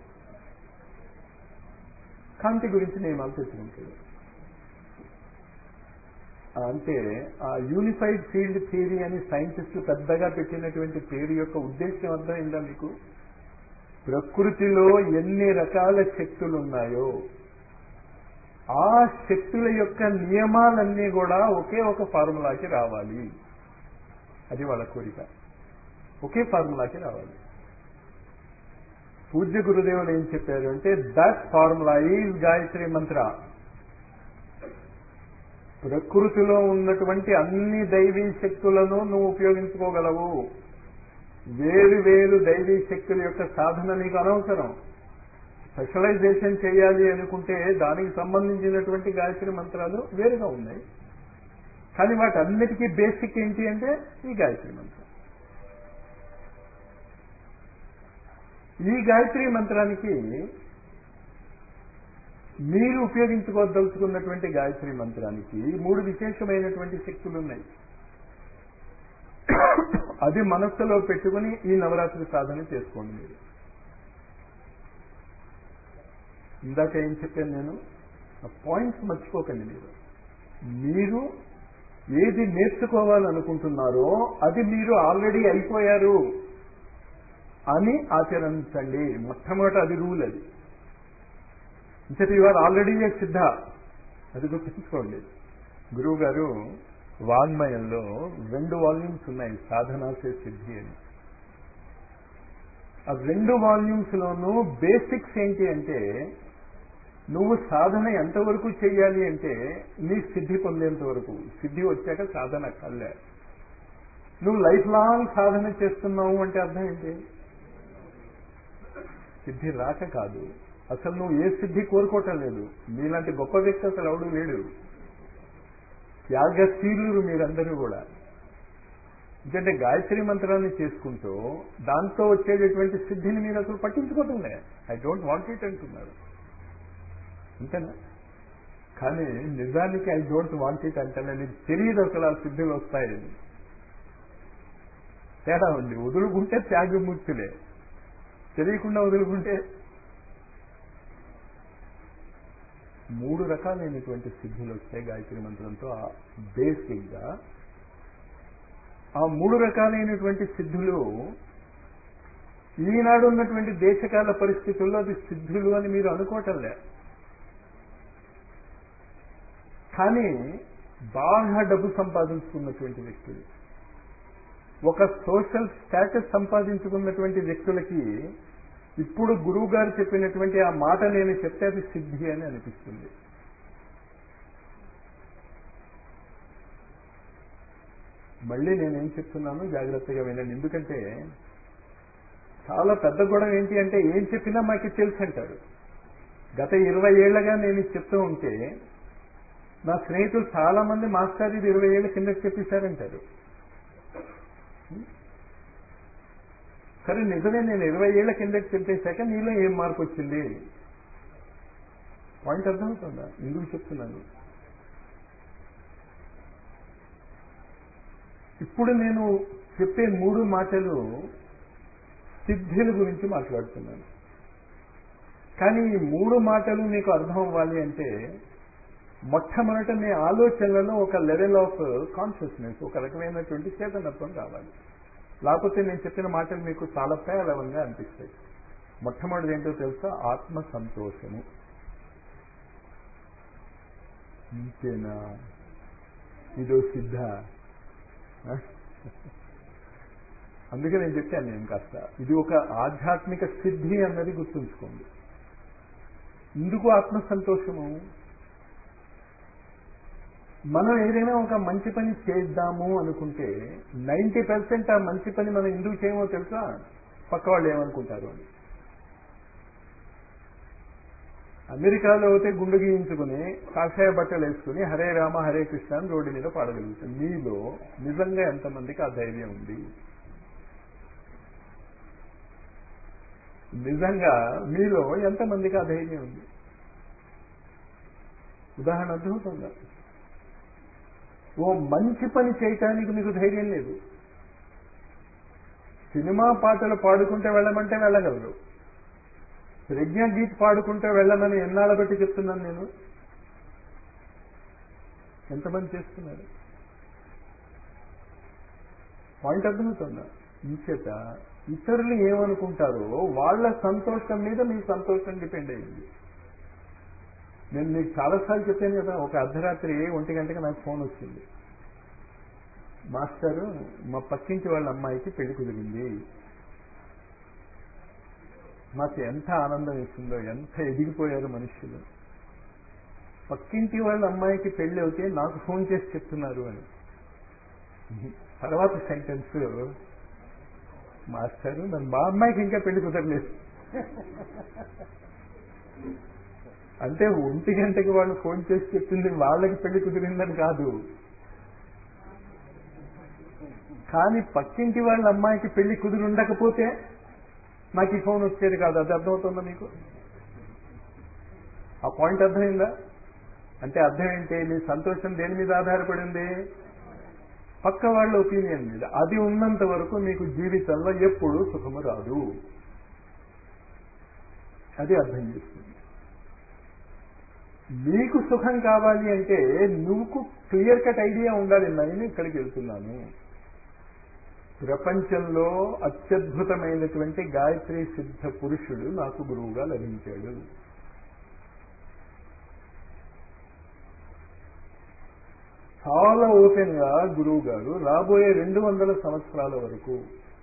కాంతి గురించి నియమాలు తెచ్చుకుంటాడు అంటే ఆ యూనిఫైడ్ ఫీల్డ్ థియరీ అని సైంటిస్టులు పెద్దగా పెట్టినటువంటి పేరు యొక్క ఉద్దేశం అర్థమైందా మీకు ప్రకృతిలో ఎన్ని రకాల శక్తులు ఉన్నాయో ఆ శక్తుల యొక్క నియమాలన్నీ కూడా ఒకే ఒక ఫార్ములాకి రావాలి అది వాళ్ళ కోరిక ఒకే ఫార్ములాకి రావాలి పూజ్య గురుదేవులు ఏం చెప్పారు అంటే దట్ ఫార్ములా ఈజ్ గాయత్రి మంత్ర ప్రకృతిలో ఉన్నటువంటి అన్ని దైవీ శక్తులను నువ్వు ఉపయోగించుకోగలవు వేరు వేరు దైవీ శక్తుల యొక్క సాధన నీకు అనవసరం స్పెషలైజేషన్ చేయాలి అనుకుంటే దానికి సంబంధించినటువంటి గాయత్రి మంత్రాలు వేరుగా ఉన్నాయి కానీ వాటి అన్నిటికీ బేసిక్ ఏంటి అంటే ఈ గాయత్రి మంత్రం ఈ గాయత్రి మంత్రానికి మీరు ఉపయోగించుకోదలుచుకున్నటువంటి గాయత్రి మంత్రానికి మూడు విశేషమైనటువంటి శక్తులు ఉన్నాయి అది మనస్సులో పెట్టుకుని ఈ నవరాత్రి సాధన చేసుకోండి మీరు ఇందాక ఏం చెప్పాను నేను ఆ పాయింట్స్ మర్చిపోకండి మీరు మీరు ఏది నేర్చుకోవాలనుకుంటున్నారో అది మీరు ఆల్రెడీ అయిపోయారు అని ఆచరించండి మొట్టమొదట అది రూల్ అది ఇంతటి యు ఆర్ ఆల్రెడీ ఏ సిద్ధ అది గుర్తుంచుకోండి గురువు గారు వాంగ్మయంలో రెండు వాల్యూమ్స్ ఉన్నాయి సాధనాసే సిద్ధి అని ఆ రెండు వాల్యూమ్స్ లోనూ బేసిక్స్ ఏంటి అంటే నువ్వు సాధన ఎంతవరకు చేయాలి అంటే నీ సిద్ధి పొందేంత వరకు సిద్ధి వచ్చాక సాధన కల్లే నువ్వు లైఫ్ లాంగ్ సాధన చేస్తున్నావు అంటే అర్థం ఏంటి సిద్ధి రాక కాదు అసలు నువ్వు ఏ సిద్ధి కోరుకోవటం లేదు మీలాంటి గొప్ప వ్యక్తి అసలు ఎవడు లేడు త్యాగశీలురు మీరందరూ కూడా ఎందుకంటే గాయత్రి మంత్రాన్ని చేసుకుంటూ దాంతో వచ్చేటటువంటి సిద్ధిని మీరు అసలు పట్టించుకోవటం లే ఐ డోంట్ వాంట్ ఇట్ అంటున్నారు అంతేనా కానీ నిజానికి ఐ డోంట్ వాంట్ ఇట్ అంటే నీకు తెలియదు అసలు ఆ సిద్ధులు వస్తాయని తేడా ఉంది వదులుకుంటే త్యాగమూర్తులే తెలియకుండా వదులుకుంటే మూడు రకాలైనటువంటి సిద్ధులు వస్తాయి గాయత్రి మంత్రంతో బేసిక్ గా ఆ మూడు రకాలైనటువంటి సిద్ధులు ఈనాడు ఉన్నటువంటి దేశకాల పరిస్థితుల్లో అది సిద్ధులు అని మీరు అనుకోవటంలే కానీ బాగా డబ్బు సంపాదించుకున్నటువంటి వ్యక్తులు ఒక సోషల్ స్టేటస్ సంపాదించుకున్నటువంటి వ్యక్తులకి ఇప్పుడు గురువు గారు చెప్పినటువంటి ఆ మాట నేను చెప్తే అది సిద్ధి అని అనిపిస్తుంది మళ్ళీ నేనేం చెప్తున్నాను జాగ్రత్తగా వినండి ఎందుకంటే చాలా పెద్ద గొడవ ఏంటి అంటే ఏం చెప్పినా మాకు తెలుసు అంటారు గత ఇరవై ఏళ్లగా నేను ఇది చెప్తూ ఉంటే నా స్నేహితులు చాలా మంది మాస్టర్ ఇది ఇరవై ఏళ్ళ కింద చెప్పేశారంటారు సరే నిజమే నేను ఇరవై ఏళ్ల కిందకి చెప్పేశాక నీలో ఏం మార్పు వచ్చింది పాయింట్ అర్థమవుతుందా ఎందుకు చెప్తున్నాను ఇప్పుడు నేను చెప్పే మూడు మాటలు సిద్ధుల గురించి మాట్లాడుతున్నాను కానీ ఈ మూడు మాటలు మీకు అర్థం అవ్వాలి అంటే మొట్టమొదట మీ ఆలోచనలలో ఒక లెవెల్ ఆఫ్ కాన్షియస్నెస్ ఒక రకమైనటువంటి చేతనత్వం కావాలి లేకపోతే నేను చెప్పిన మాటలు మీకు చాలా పేలవంగా అనిపిస్తాయి మొట్టమొదటి ఏంటో తెలుసా ఆత్మ సంతోషము ఇంతేనా ఇదో సిద్ధ అందుకే నేను చెప్పాను నేను కాస్త ఇది ఒక ఆధ్యాత్మిక సిద్ధి అన్నది గుర్తుంచుకోండి ఎందుకు ఆత్మ సంతోషము మనం ఏదైనా ఒక మంచి పని చేద్దాము అనుకుంటే నైంటీ పర్సెంట్ ఆ మంచి పని మనం ఎందుకు చేయమో తెలుసా పక్క వాళ్ళు ఏమనుకుంటారు అని అమెరికాలో అయితే గుండు గీయించుకుని కాషాయ బట్టలు వేసుకుని హరే రామ హరే కృష్ణ అని రోడ్డు మీద పాడగలుగుతుంది మీలో నిజంగా ఎంతమందికి ఆ ధైర్యం ఉంది నిజంగా మీలో ఎంతమందికి ఆ ధైర్యం ఉంది ఉదాహరణ అర్థమవుతుందా ఓ మంచి పని చేయటానికి మీకు ధైర్యం లేదు సినిమా పాటలు పాడుకుంటే వెళ్ళమంటే వెళ్ళగలరు ప్రజ్ఞ గీత్ పాడుకుంటే వెళ్ళమని ఎన్నాళ్ళ బట్టి చెప్తున్నాను నేను ఎంతమంది చేస్తున్నారు పాయింట్ అర్థమవుతుందా ఇంచేత ఇతరులు ఏమనుకుంటారో వాళ్ళ సంతోషం మీద మీ సంతోషం డిపెండ్ అయ్యింది నేను మీకు చాలాసార్లు చెప్పాను కదా ఒక అర్ధరాత్రి ఒంటి గంటకి నాకు ఫోన్ వచ్చింది మాస్టారు మా పక్కింటి వాళ్ళ అమ్మాయికి పెళ్లి కుదిరింది మాకు ఎంత ఆనందం ఇస్తుందో ఎంత ఎదిగిపోయారు మనుషులు పక్కింటి వాళ్ళ అమ్మాయికి పెళ్లి అవుతే నాకు ఫోన్ చేసి చెప్తున్నారు అని తర్వాత సెంటెన్స్ మాస్టారు నన్ను మా అమ్మాయికి ఇంకా పెళ్లి కుదరలేదు అంటే ఒంటి గంటకి వాళ్ళు ఫోన్ చేసి చెప్పింది వాళ్ళకి పెళ్లి కుదిరిందని కాదు కానీ పక్కింటి వాళ్ళ అమ్మాయికి పెళ్లి కుదిరి ఉండకపోతే నాకు ఈ ఫోన్ వచ్చేది కాదు అది అర్థమవుతుందా మీకు ఆ పాయింట్ అర్థమైందా అంటే అర్థం ఏంటి మీ సంతోషం దేని మీద ఆధారపడింది పక్క వాళ్ళ ఒపీనియన్ మీద అది ఉన్నంత వరకు మీకు జీవితంలో ఎప్పుడూ సుఖము రాదు అది అర్థం చేస్తుంది నీకు సుఖం కావాలి అంటే నువ్వుకు క్లియర్ కట్ ఐడియా ఉండాలి నేను ఇక్కడికి వెళ్తున్నాను ప్రపంచంలో అత్యద్భుతమైనటువంటి గాయత్రి సిద్ధ పురుషుడు నాకు గురువుగా లభించాడు చాలా ఓపెన్ గా గురువు గారు రాబోయే రెండు వందల సంవత్సరాల వరకు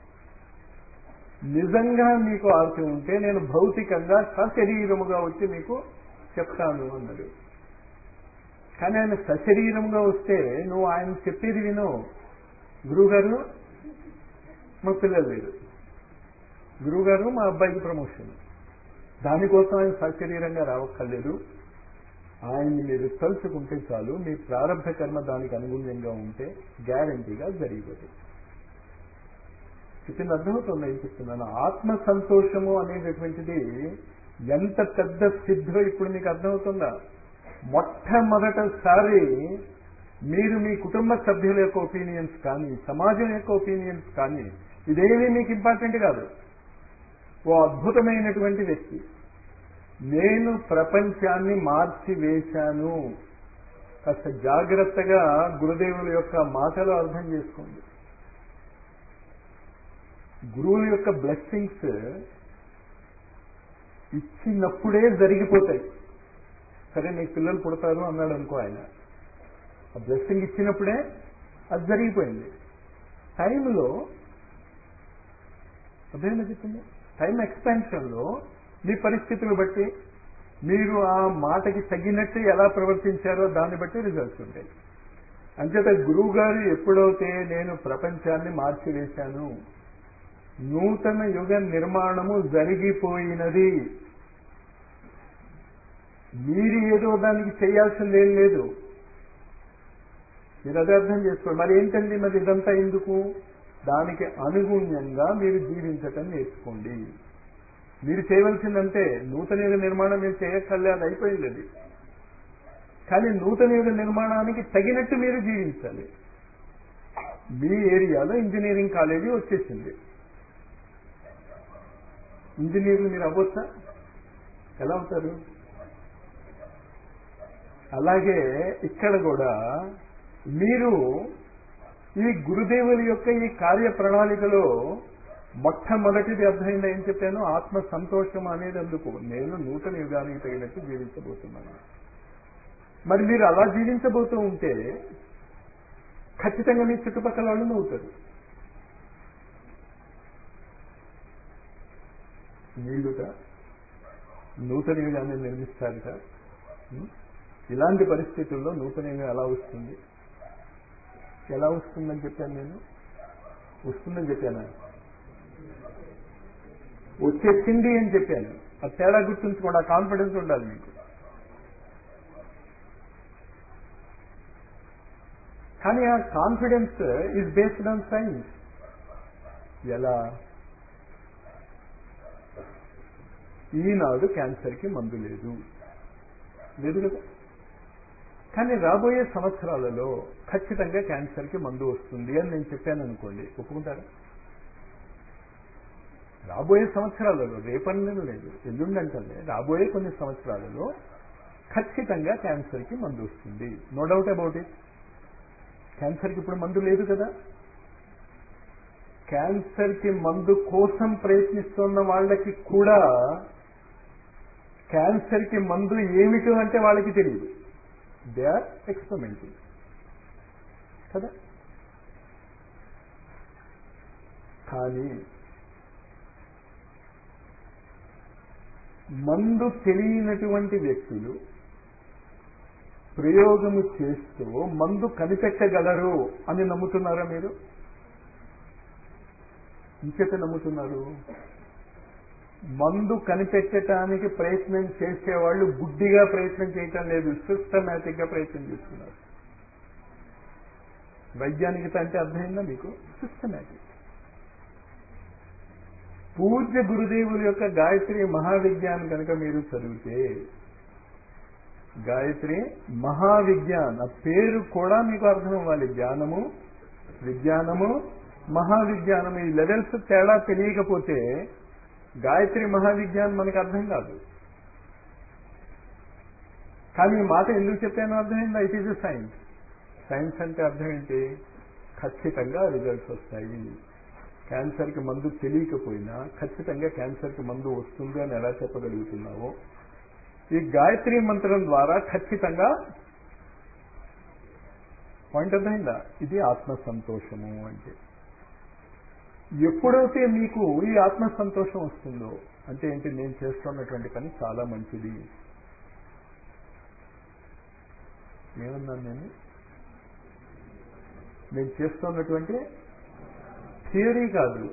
నిజంగా మీకు ఆర్తి ఉంటే నేను భౌతికంగా సశరీరముగా వచ్చి మీకు చెప్తాను అన్నాడు కానీ ఆయన సశరీరంగా వస్తే నువ్వు ఆయన చెప్పేది విను గురువుగారు మా పిల్లలు లేరు గురువుగారు మా అబ్బాయికి ప్రమోషన్ దానికోసం ఆయన సశరీరంగా రావక్కర్లేదు ఆయన్ని మీరు తలుచుకుంటే చాలు మీ ప్రారంభ కర్మ దానికి అనుగుణ్యంగా ఉంటే గ్యారంటీగా జరిగిపోతుంది చెప్పింది అర్థమవుతుంది ఏం చెప్తున్నాను ఆత్మ సంతోషము అనేటటువంటిది ఎంత పెద్ద సిద్ధో ఇప్పుడు మీకు అర్థమవుతుందా మొట్టమొదటిసారి మీరు మీ కుటుంబ సభ్యుల యొక్క ఒపీనియన్స్ కానీ సమాజం యొక్క ఒపీనియన్స్ కానీ ఇదేమీ మీకు ఇంపార్టెంట్ కాదు ఓ అద్భుతమైనటువంటి వ్యక్తి నేను ప్రపంచాన్ని మార్చి వేశాను కాస్త జాగ్రత్తగా గురుదేవుల యొక్క మాటలు అర్థం చేసుకోండి గురువుల యొక్క బ్లెస్సింగ్స్ ఇచ్చినప్పుడే జరిగిపోతాయి సరే నీకు పిల్లలు పుడతారు అన్నాడు అనుకో ఆయన ఆ బ్లెస్సింగ్ ఇచ్చినప్పుడే అది జరిగిపోయింది టైంలో అదేనా చెప్పింది టైం ఎక్స్పాన్షన్లో మీ పరిస్థితులు బట్టి మీరు ఆ మాటకి తగినట్టు ఎలా ప్రవర్తించారో దాన్ని బట్టి రిజల్ట్స్ ఉంటాయి అంచేత గురువు గారు ఎప్పుడైతే నేను ప్రపంచాన్ని మార్చివేశాను నూతన యుగ నిర్మాణము జరిగిపోయినది మీరు ఏదో దానికి చేయాల్సిందేం లేదు మీరు అదే అర్థం చేసుకోండి మరి ఏంటండి మరి ఇదంతా ఎందుకు దానికి అనుగుణ్యంగా మీరు జీవించటం నేర్చుకోండి మీరు చేయవలసిందంటే నూతన యుగ నిర్మాణం మీరు చేయక్కర్లే అది అయిపోయింది అది కానీ నూతన యుగ నిర్మాణానికి తగినట్టు మీరు జీవించాలి మీ ఏరియాలో ఇంజనీరింగ్ కాలేజీ వచ్చేసింది ఇంజనీర్లు మీరు అవ్వచ్చా ఎలా అవుతారు అలాగే ఇక్కడ కూడా మీరు ఈ గురుదేవుల యొక్క ఈ కార్య ప్రణాళికలో మొట్టమొదటిది అర్థమైంది ఏం చెప్పాను ఆత్మ సంతోషం అనేది అందుకు నేను నూతన యుగానికి తగినట్టు జీవించబోతున్నాను మరి మీరు అలా జీవించబోతూ ఉంటే ఖచ్చితంగా మీ చుట్టుపక్కల వాళ్ళు నవ్వుతారు వీళ్ళుట నూతన యుగాన్ని నిర్మిస్తారట ఇలాంటి పరిస్థితుల్లో నూతన యుగం ఎలా వస్తుంది ఎలా వస్తుందని చెప్పాను నేను వస్తుందని చెప్పాను వచ్చేసింది అని చెప్పాను ఆ తేడా గుర్తుంచుకోండి ఆ కాన్ఫిడెన్స్ ఉండాలి మీకు కానీ ఆ confidence is based on science ఎలా ఈనాడు క్యాన్సర్కి మందు లేదు లేదు కదా కానీ రాబోయే సంవత్సరాలలో ఖచ్చితంగా క్యాన్సర్కి మందు వస్తుంది అని నేను చెప్పాను అనుకోండి ఒప్పుకుంటారా రాబోయే సంవత్సరాలలో రేపన్నది లేదు ఎల్లుండంటే రాబోయే కొన్ని సంవత్సరాలలో ఖచ్చితంగా క్యాన్సర్కి మందు వస్తుంది నో డౌట్ అబౌట్ ఇట్ క్యాన్సర్కి ఇప్పుడు మందు లేదు కదా క్యాన్సర్కి మందు కోసం ప్రయత్నిస్తున్న వాళ్ళకి కూడా క్యాన్సర్కి మందు ఏమిటో అంటే వాళ్ళకి తెలియదు దే ఆర్ ఎక్స్పెరిమెంటింగ్ కదా కానీ మందు తెలియనటువంటి వ్యక్తులు ప్రయోగము చేస్తూ మందు కనిపెట్టగలరు అని నమ్ముతున్నారా మీరు ఇంకెట నమ్ముతున్నారు మందు కనిపెట్టడానికి ప్రయత్నం చేసేవాళ్ళు గుడ్డిగా ప్రయత్నం చేయటం లేదు సిస్టమేటిక్ గా ప్రయత్నం చేస్తున్నారు వైజ్ఞానికత అంటే అర్థమైందా మీకు సిస్టమేటిక్ పూజ్య గురుదేవుల యొక్క గాయత్రి మహావిజ్ఞానం కనుక మీరు చదివితే గాయత్రి మహావిజ్ఞాన్ ఆ పేరు కూడా మీకు అర్థం అవ్వాలి జ్ఞానము విజ్ఞానము మహావిజ్ఞానం ఈ లెవెల్స్ తేడా తెలియకపోతే గాయత్రి మహావిజ్ఞానం మనకు అర్థం కాదు కానీ ఈ మాట ఎందుకు చెప్పాను అర్థమైందా ఇట్ ఈజ్ ఎ సైన్స్ సైన్స్ అంటే అర్థం ఏంటి ఖచ్చితంగా రిజల్ట్స్ వస్తాయి క్యాన్సర్కి మందు తెలియకపోయినా ఖచ్చితంగా క్యాన్సర్కి మందు వస్తుంది అని ఎలా చెప్పగలుగుతున్నావో ఈ గాయత్రి మంత్రం ద్వారా ఖచ్చితంగా పాయింట్ అర్థమైందా ఇది ఆత్మ సంతోషము అంటే ఎప్పుడైతే మీకు ఈ ఆత్మ సంతోషం వస్తుందో అంటే ఏంటి నేను చేస్తున్నటువంటి పని చాలా మంచిది ఏమన్నాను నేను నేను చేస్తున్నటువంటి థియరీ కాదు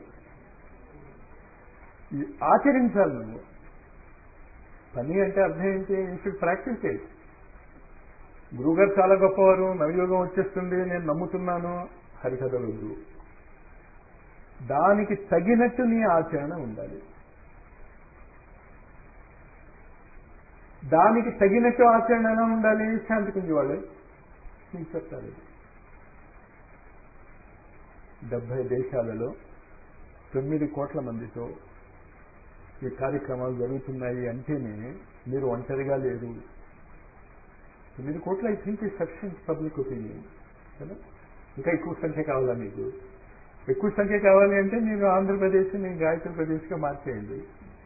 ఈ ఆచరించాలి నువ్వు పని అంటే అర్థం ఏంటి షుడ్ ప్రాక్టీస్ చేయి గురువుగారు చాలా గొప్పవారు నవయోగం వచ్చేస్తుంది నేను నమ్ముతున్నాను హరికథలు వద్దు దానికి తగినట్టు నీ ఆచరణ ఉండాలి దానికి తగినట్టు ఆచరణ ఎలా ఉండాలి శాంతి కుంజి వాళ్ళు మీకు చెప్తారు డెబ్బై దేశాలలో తొమ్మిది కోట్ల మందితో ఈ కార్యక్రమాలు జరుగుతున్నాయి అంటేనే మీరు ఒంటరిగా లేరు తొమ్మిది కోట్ల ఐ థింక్ ఈ సఫిషియంట్ పబ్లిక్ ఒపీనియన్ కదా ఇంకా ఎక్కువ సంఖ్య కావాలా మీకు ఎక్కువ సంఖ్య కావాలి అంటే మీరు ఆంధ్రప్రదేశ్ నేను గాయత్రి ప్రదేశ్గా మార్చేయండి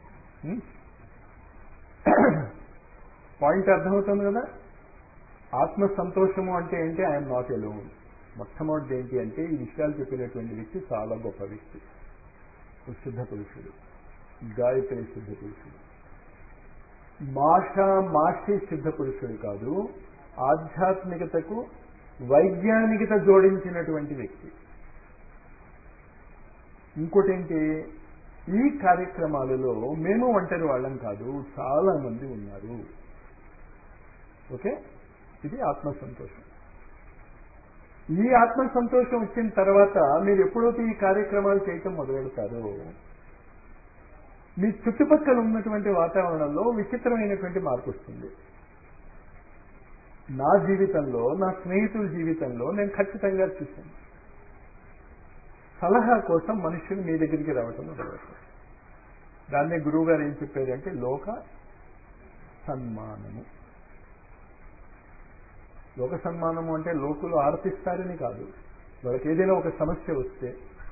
పాయింట్ అర్థమవుతుంది కదా ఆత్మ సంతోషము అంటే ఏంటి ఐఎమ్ నాట్ ఎలోన్ మొట్టమొదటి ఏంటి అంటే ఈ విషయాలు చెప్పినటువంటి వ్యక్తి చాలా గొప్ప వ్యక్తి సిద్ధ పురుషుడు గాయత్రి సిద్ధ పురుషుడు మాష మాషి సిద్ధ పురుషుడు కాదు ఆధ్యాత్మికతకు వైజ్ఞానికత జోడించినటువంటి వ్యక్తి ఇంకోటేంటి ఈ కార్యక్రమాలలో మేము ఒంటరి వాళ్ళం కాదు చాలా మంది ఉన్నారు ఓకే ఇది ఆత్మ సంతోషం ఈ ఆత్మ సంతోషం వచ్చిన తర్వాత మీరు ఎప్పుడైతే ఈ కార్యక్రమాలు చేయటం మొదలెడతారో మీ చుట్టుపక్కల ఉన్నటువంటి వాతావరణంలో విచిత్రమైనటువంటి మార్పు వస్తుంది నా జీవితంలో నా స్నేహితుల జీవితంలో నేను ఖచ్చితంగా చూశాను సలహా కోసం మనుషులు మీ దగ్గరికి రావటం మొదలవుతారు దాన్నే గురువు గారు ఏం చెప్పారంటే లోక సన్మానము లోక సన్మానము అంటే లోకులు ఆర్తిస్తారని కాదు వాళ్ళకి ఏదైనా ఒక సమస్య వస్తే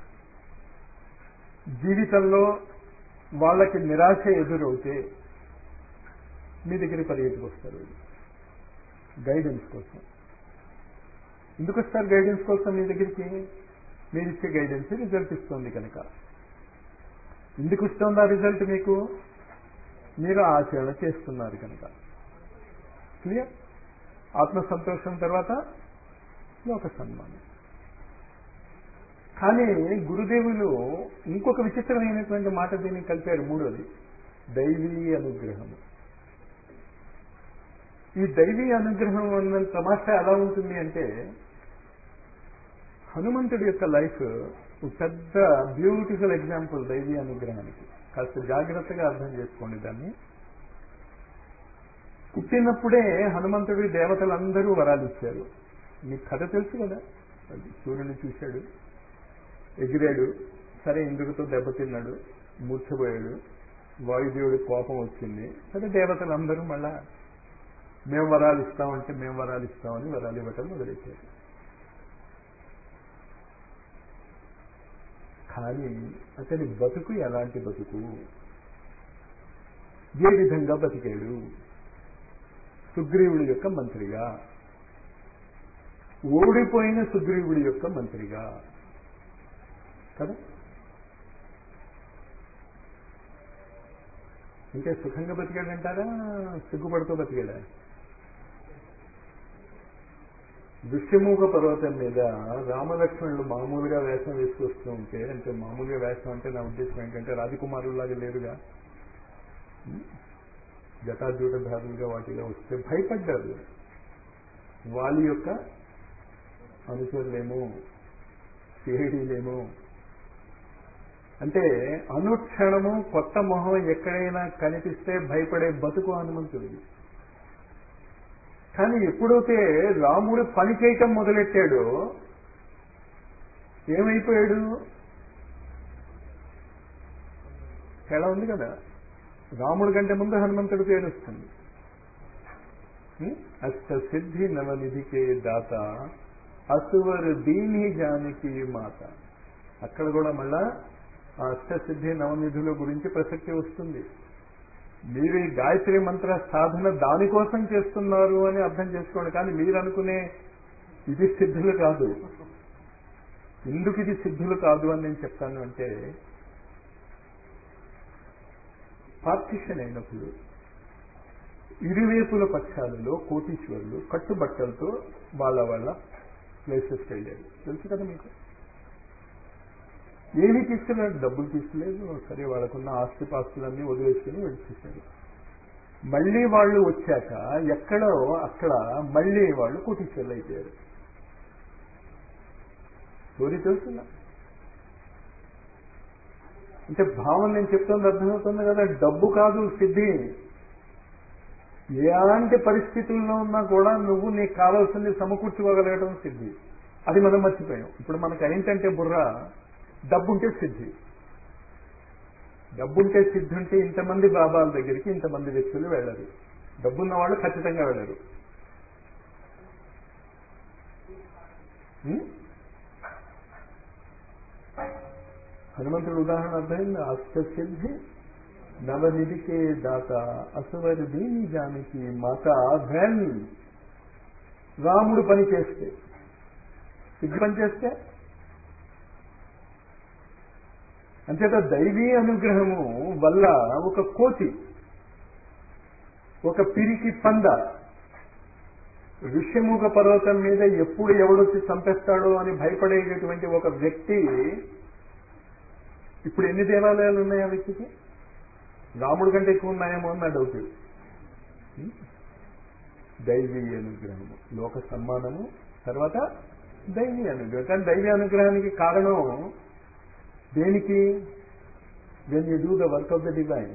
జీవితంలో వాళ్ళకి నిరాశ ఎదురవుతే మీ దగ్గర పరిగెత్తుకు వస్తారు గైడెన్స్ కోసం ఎందుకు వస్తారు గైడెన్స్ కోసం మీ దగ్గరికి మీరు ఇచ్చే గైడెన్స్ రిజల్ట్ ఇస్తుంది కనుక ఎందుకు ఇస్తుంది ఆ రిజల్ట్ మీకు మీరు ఆచరణ చేస్తున్నారు కనుక క్లియర్ ఆత్మ సంతోషం తర్వాత లోక సన్మానం కానీ గురుదేవులు ఇంకొక విచిత్రమైనటువంటి మాట దీన్ని కలిపారు మూడోది దైవీ అనుగ్రహం ఈ దైవీ అనుగ్రహం అన్న తమాషా ఎలా ఉంటుంది అంటే హనుమంతుడి యొక్క లైఫ్ పెద్ద బ్యూటిఫుల్ ఎగ్జాంపుల్ దైవీ అనుగ్రహానికి కాస్త జాగ్రత్తగా అర్థం చేసుకోండి దాన్ని పుట్టినప్పుడే హనుమంతుడి దేవతలందరూ వరాలు ఇచ్చారు మీకు కథ తెలుసు కదా సూర్యుని చూశాడు ఎగిరాడు సరే ఇంద్రుడితో దెబ్బతిన్నాడు మూర్చబోయాడు వాయుదేవుడి కోపం వచ్చింది సరే దేవతలందరూ మళ్ళా మేము వరాలు ఇస్తామంటే మేము వరాలు ఇస్తామని వరాలు ఇవ్వటం మొదలెట్టారు కానీ అతని బతుకు ఎలాంటి బతుకు ఏ విధంగా బతికాడు సుగ్రీవుడి యొక్క మంత్రిగా ఓడిపోయిన సుగ్రీవుడి యొక్క మంత్రిగా కదా ఇంకా సుఖంగా బతికాడంటారా సిగ్గుపడుతూ బతికాడా దుష్యమూక పర్వతం మీద రామలక్ష్మణులు మామూలుగా వేషం వేసుకొస్తూ ఉంటే అంటే మామూలుగా వేషం అంటే నా ఉద్దేశం ఏంటంటే రాజకుమారులాగా లేరుగా జటాజూటధారులుగా వాటిగా వస్తే భయపడ్డారు వాళ్ళ యొక్క అనుచరులేమో సిఐడీలేమో అంటే అనుక్షణము కొత్త మొహం ఎక్కడైనా కనిపిస్తే భయపడే బతుకు హనుమంతుడిది కానీ ఎప్పుడైతే రాముడు పని చేయటం మొదలెట్టాడో ఏమైపోయాడు తేడా ఉంది కదా రాముడి కంటే ముందు హనుమంతుడి పేరు వస్తుంది అష్ట సిద్ధి నవనిధికే దాత అసువర్ దీని జానికి మాత అక్కడ కూడా మళ్ళా ఆ అష్టసిద్ధి నవనిధుల గురించి ప్రసక్తి వస్తుంది మీరు ఈ గాయత్రి మంత్ర సాధన దానికోసం చేస్తున్నారు అని అర్థం చేసుకోండి కానీ మీరు అనుకునే ఇది సిద్ధులు కాదు ఎందుకు ఇది సిద్ధులు కాదు అని నేను చెప్తాను అంటే పార్టిషన్ అయినప్పుడు ఇరువైపుల పక్షాలలో కోటీశ్వరులు కట్టుబట్టలతో వాళ్ళ వాళ్ళ ప్లేసెస్కి వెళ్ళారు తెలుసు కదా మీకు ఏమీ తీసుకెళ్ళాడు డబ్బులు తీసుకోలేదు సరే వాళ్ళకున్న ఆస్తి పాస్తులన్నీ వదిలేసుకుని వెళ్ళిచేశారు మళ్ళీ వాళ్ళు వచ్చాక ఎక్కడో అక్కడ మళ్ళీ వాళ్ళు కోటీశ్వర్లు అయిపోయారు స్టోరీ తెలుస్తుందా అంటే భావం నేను చెప్తుంది అర్థమవుతుంది కదా డబ్బు కాదు సిద్ధి ఎలాంటి పరిస్థితుల్లో ఉన్నా కూడా నువ్వు నీకు కావాల్సింది సమకూర్చుకోగలగడం సిద్ధి అది మనం మర్చిపోయాం ఇప్పుడు మనకు ఏంటంటే బుర్ర డబ్బుంటే సిద్ధి డబ్బుంటే సిద్ధి ఉంటే ఇంతమంది బాబాల దగ్గరికి ఇంతమంది వ్యక్తులు వెళ్ళరు డబ్బున్న వాళ్ళు ఖచ్చితంగా వెళ్ళరు హనుమంతుడు ఉదాహరణ అర్థమైంది అష్టసిద్ధి నవనిధికే దాత అసవరి దీని జానికి మాత వెన్ రాముడు పని చేస్తే సిద్ధి పని చేస్తే అంచేత దైవీ అనుగ్రహము వల్ల ఒక కోతి ఒక పిరికి పంద ఋష్యముఖ పర్వతం మీద ఎప్పుడు ఎవడొచ్చి చంపేస్తాడో అని భయపడేటటువంటి ఒక వ్యక్తి ఇప్పుడు ఎన్ని దేవాలయాలు ఉన్నాయి ఆ వ్యక్తికి రాముడి కంటే ఎక్కువ ఉన్నాయేమో అని నా డౌట్ దైవీ అనుగ్రహము లోక సమ్మానము తర్వాత దైవీ అనుగ్రహం కానీ దైవీ అనుగ్రహానికి కారణం దేనికి when you do the work of the divine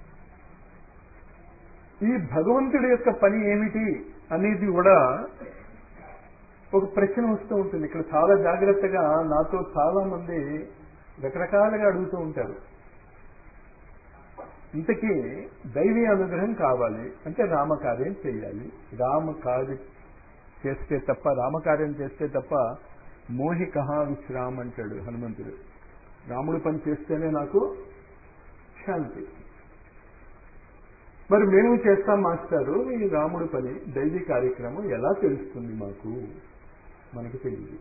ఈ భగవంతుడి యొక్క పని ఏమిటి అనేది కూడా ఒక ప్రశ్న వస్తూ ఉంటుంది ఇక్కడ చాలా జాగ్రత్తగా నాతో చాలా మంది రకరకాలుగా అడుగుతూ ఉంటారు ఇంతకీ దైవీ అనుగ్రహం కావాలి అంటే రామకార్యం చేయాలి రామకార్యం చేస్తే తప్ప రామకార్యం చేస్తే తప్ప మోహి కహా విశ్రామ్ అంటాడు హనుమంతుడు రాముడు పని చేస్తేనే నాకు శాంతి మరి మేము చేస్తాం మాస్టారు ఈ రాముడి పని దైవీ కార్యక్రమం ఎలా తెలుస్తుంది మాకు మనకు తెలియదు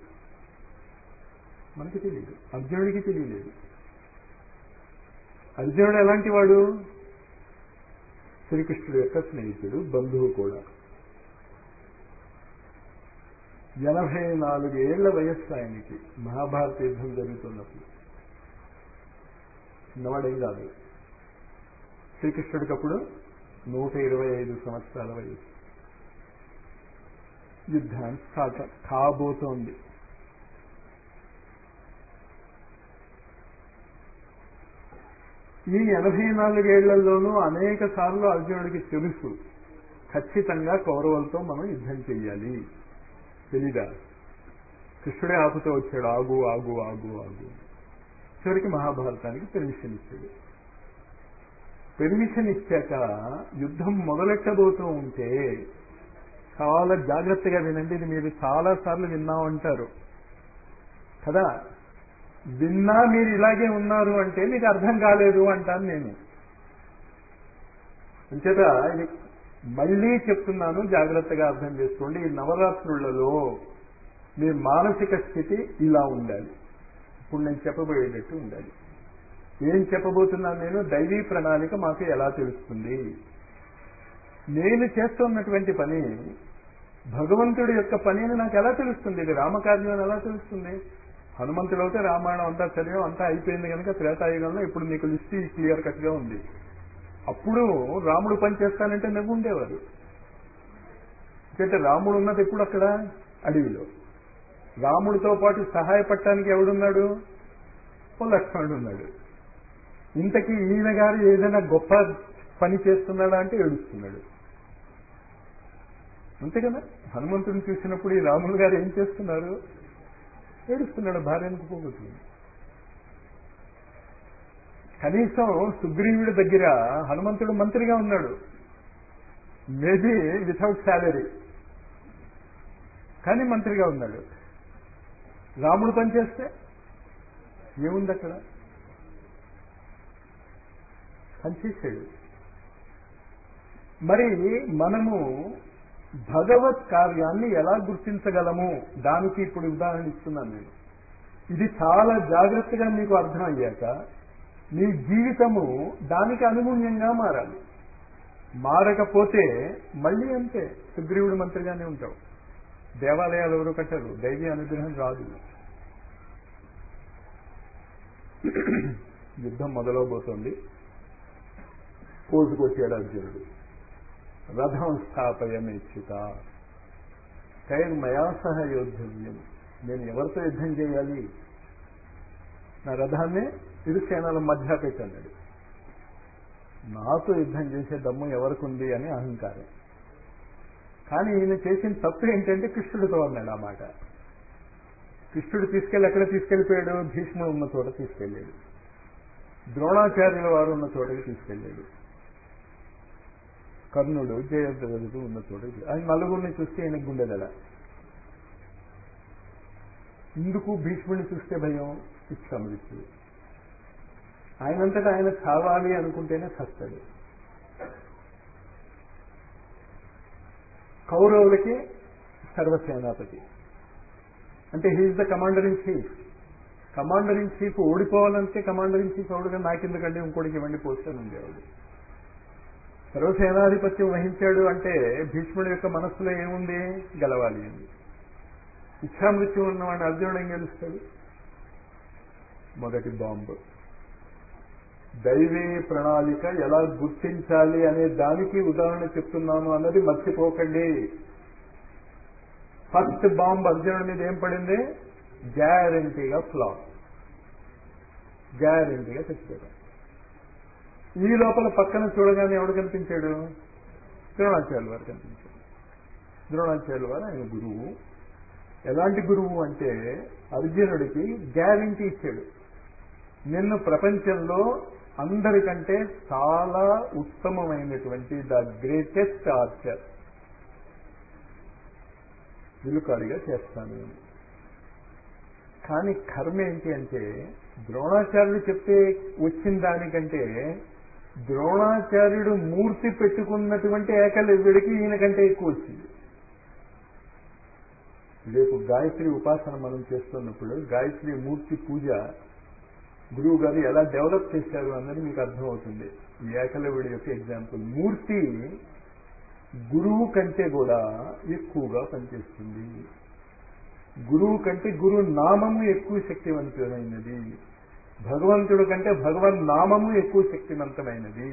మనకు తెలియదు అర్జునుడికి తెలియలేదు అర్జునుడు ఎలాంటి వాడు శ్రీకృష్ణుడు యొక్క స్నేహితుడు బంధువు కూడా ఎనభై నాలుగు ఏళ్ల వయస్సు ఆయనకి మహాభారత యుద్ధం జరుగుతున్నప్పుడు చిన్నవాడేం కాదు శ్రీకృష్ణుడికి అప్పుడు నూట ఇరవై ఐదు సంవత్సరాల వయసు యుద్ధం స్టార్ట్ కాబోతోంది ఈ ఎనభై నాలుగేళ్లలోనూ అనేక సార్లు అర్జునుడికి తెలుసు ఖచ్చితంగా కౌరవులతో మనం యుద్ధం చెయ్యాలి తెలీదా కృష్ణుడే ఆపుతూ వచ్చాడు ఆగు ఆగు ఆగు ఆగు చివరికి మహాభారతానికి పెర్మిషన్ ఇచ్చాడు పెర్మిషన్ ఇచ్చాక యుద్ధం మొదలెట్టబోతూ ఉంటే చాలా జాగ్రత్తగా వినండి ఇది మీరు చాలా సార్లు విన్నామంటారు కదా విన్నా మీరు ఇలాగే ఉన్నారు అంటే మీకు అర్థం కాలేదు అంటాను నేను అంచేత ఇది మళ్ళీ చెప్తున్నాను జాగ్రత్తగా అర్థం చేసుకోండి ఈ నవరాత్రులలో మీ మానసిక స్థితి ఇలా ఉండాలి ఇప్పుడు నేను చెప్పబోయేటట్టు ఉండాలి ఏం చెప్పబోతున్నాను నేను దైవీ ప్రణాళిక మాకు ఎలా తెలుస్తుంది నేను చేస్తున్నటువంటి పని భగవంతుడి యొక్క పని అని నాకు ఎలా తెలుస్తుంది ఇది రామకార్యం అని ఎలా తెలుస్తుంది హనుమంతుడు అయితే రామాయణం అంతా చదివాం అంతా అయిపోయింది కనుక త్రేతాయుగంలో ఇప్పుడు నీకు లిస్ట్ క్లియర్ కట్ గా ఉంది అప్పుడు రాముడు పని చేస్తానంటే నవ్వు ఉండేవారు అంటే రాముడు ఉన్నది ఎప్పుడు అక్కడ అడవిలో రాముడితో పాటు సహాయపడటానికి ఎవడున్నాడు ఓ లక్ష్మణుడు ఉన్నాడు ఇంతకీ ఈయన గారు ఏదైనా గొప్ప పని చేస్తున్నాడా అంటే ఏడుస్తున్నాడు అంతే కదా హనుమంతుడిని చూసినప్పుడు ఈ రాములు గారు ఏం చేస్తున్నారు ఏడుస్తున్నాడు భార్యను పోగొట్టుకుని కనీసం సుగ్రీవుడి దగ్గర హనుమంతుడు మంత్రిగా ఉన్నాడు మేబీ వితౌట్ శాలరీ కానీ మంత్రిగా ఉన్నాడు రాముడు పనిచేస్తే ఏముంది అక్కడ పనిచేసాడు మరి మనము భగవత్ కార్యాన్ని ఎలా గుర్తించగలము దానికి ఇప్పుడు ఉదాహరణ ఇస్తున్నాను నేను ఇది చాలా జాగ్రత్తగా మీకు అర్థం అయ్యాక మీ జీవితము దానికి అనుగుణ్యంగా మారాలి మారకపోతే మళ్ళీ అంతే సుగ్రీవుడు మంత్రిగానే ఉంటావు దేవాలయాలు ఎవరు కట్టరు దైవీ అనుగ్రహం రాదు యుద్ధం మొదలవబోతోంది కోసుకొచ్చాడు అర్జునుడు రథం స్థాపయమేచ్చుత కైర్ మయా సహ యోద్ధవ్యం నేను ఎవరితో యుద్ధం చేయాలి నా రథాన్ని ఇరు సేనల మధ్య పెట్టన్నాడు నాతో యుద్ధం చేసే దమ్ము ఎవరికి ఉంది అని అహంకారం కానీ ఈయన చేసిన తప్పు ఏంటంటే కృష్ణుడితో అన్నాడు ఆ మాట కృష్ణుడు తీసుకెళ్ళి ఎక్కడ తీసుకెళ్ళిపోయాడు భీష్ముడు ఉన్న చోట తీసుకెళ్ళాడు ద్రోణాచార్యుల వారు ఉన్న చోటకి తీసుకెళ్ళాడు కర్ణుడు జయద్రథుడు ఉన్న చోటకి ఆయన నలుగురిని చూస్తే ఈయన గుండెదల ఇందుకు భీష్ముడిని చూస్తే భయం ఇచ్చామృత్యు ఆయనంతటా ఆయన చావాలి అనుకుంటేనే సస్తాడు కౌరవులకి సర్వసేనాపతి అంటే he is the commander in chief commander in chief ఓడిపోవాలంటే కమాండర్ ఇన్ చీఫ్ అవుడుగా నాకెందుకంటే ఇంకోటికి ఇవ్వండి పోస్టర్ ఉండేవాడు సర్వసేనాధిపత్యం వహించాడు అంటే భీష్ముడి యొక్క మనస్సులో ఏముంది గెలవాలి అని ఇచ్చామృత్యం ఉన్నవాడిని అర్జునుడు ఏం గెలుస్తాడు మొదటి బాంబు దైవీ ప్రణాళిక ఎలా గుర్తించాలి అనే దానికి ఉదాహరణ చెప్తున్నాను అన్నది మర్చిపోకండి ఫస్ట్ బాంబ్ అర్జునుడి మీద ఏం పడింది గ్యారంటీగా ఫ్లాప్ గ్యారంటీగా చచ్చిపోయాడు ఈ లోపల పక్కన చూడగానే ఎవడు కనిపించాడు ద్రోణాచార్యులు వారు కనిపించాడు ద్రోణాచార్యులు వారు ఆయన గురువు ఎలాంటి గురువు అంటే అర్జునుడికి గ్యారంటీ ఇచ్చాడు నిన్ను ప్రపంచంలో అందరికంటే చాలా ఉత్తమమైనటువంటి ద గ్రేటెస్ట్ ఆర్చర్ విలుకాడిగా చేస్తాను కానీ కర్మ ఏంటి అంటే ద్రోణాచార్యుడు చెప్తే వచ్చిన దానికంటే ద్రోణాచార్యుడు మూర్తి పెట్టుకున్నటువంటి ఏకలవ్యుడికి ఈయనకంటే ఎక్కువ వచ్చింది రేపు గాయత్రి ఉపాసన మనం చేస్తున్నప్పుడు గాయత్రి మూర్తి పూజ గురువు గారు ఎలా డెవలప్ చేశారు అన్నది మీకు అర్థమవుతుంది ఈ ఏకలవ్యుడి యొక్క ఎగ్జాంపుల్ మూర్తి గురువు కంటే కూడా ఎక్కువగా పనిచేస్తుంది గురువు కంటే గురు నామము ఎక్కువ శక్తివంతమైనది భగవంతుడు కంటే భగవన్ నామము ఎక్కువ శక్తివంతమైనది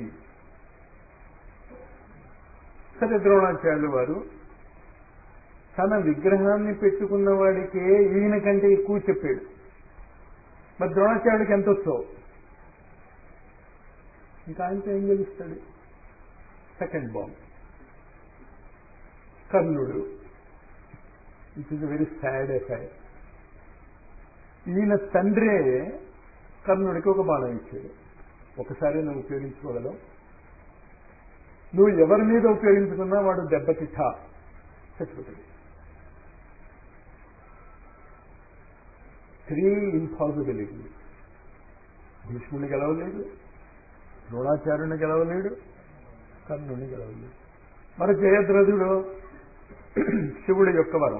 సరే ద్రోణాచార్యులు వారు తన విగ్రహాన్ని పెట్టుకున్న వాడికే ఈయన కంటే ఎక్కువ చెప్పాడు మరి ద్రోణాచార్యుడికి ఎంత వచ్చావు ఇంకా ఆయనతో ఏం గెలుస్తాడు సెకండ్ బాంబ్ కర్ణుడు it is very sad affair ఈయన తండ్రే కర్ణుడికి ఒక బాణం ఇచ్చాడు ఒకసారి నువ్వు ఉపయోగించుకోగలవు నువ్వు ఎవరి మీద ఉపయోగించుకున్నా వాడు దెబ్బకి ఠా చచ్చిపోతాడు త్రీ ఇంపాసిబిలిటీ భీష్ముడిని గెలవలేడు ద్రోణాచార్యుని గెలవలేడు కర్ణుని గెలవలేడు మరి జయద్రథుడు శివుడి యొక్క వరం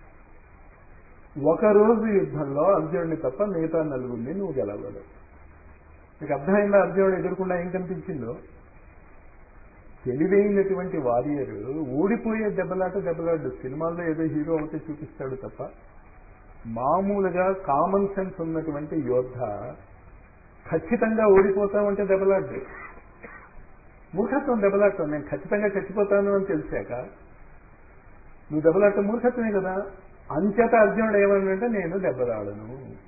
ఒక రోజు యుద్ధంలో అర్జునుడిని తప్ప మిగతా నలుగురిని నువ్వు గెలవలేవు నీకు అర్థమైందా అర్జునుడు ఎదుర్కొన్నా ఏం కనిపించిందో తెలివైనటువంటి వారియర్ ఓడిపోయే దెబ్బలాట దెబ్బలాడు సినిమాల్లో ఏదో హీరో అవుతే చూపిస్తాడు తప్ప మామూలుగా కామన్ సెన్స్ ఉన్నటువంటి యోద్ధ ఖచ్చితంగా ఓడిపోతామంటే దెబ్బలాడ్డు మూర్ఖత్వం దెబ్బలాడటం నేను ఖచ్చితంగా చచ్చిపోతాను అని తెలిసాక నువ్వు దెబ్బలాడటం మూర్ఖత్వమే కదా అంచేత అర్జునుడు ఏమన్నాడంటే నేను దెబ్బలాడను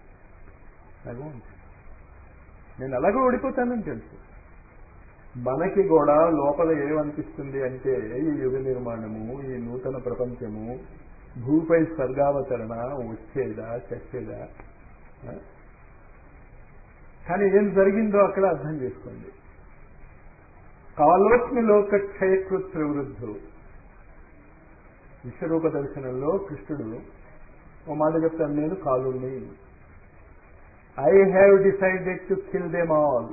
నేను అలాగే ఓడిపోతానని తెలుసు మనకి కూడా లోపల ఏమనిపిస్తుంది అంటే ఈ యుగ నిర్మాణము ఈ నూతన ప్రపంచము భూపై స్వర్గావతరణ వచ్చేదా చచ్చేదా కానీ ఏం జరిగిందో అక్కడ అర్థం చేసుకోండి కాలోస్మి లోక క్షయకృత్ ప్రవృద్ధు విశ్వరూప దర్శనంలో కృష్ణుడు ఓ మాట చెప్తాను నేను కాలుణ్ణి I have decided to kill them all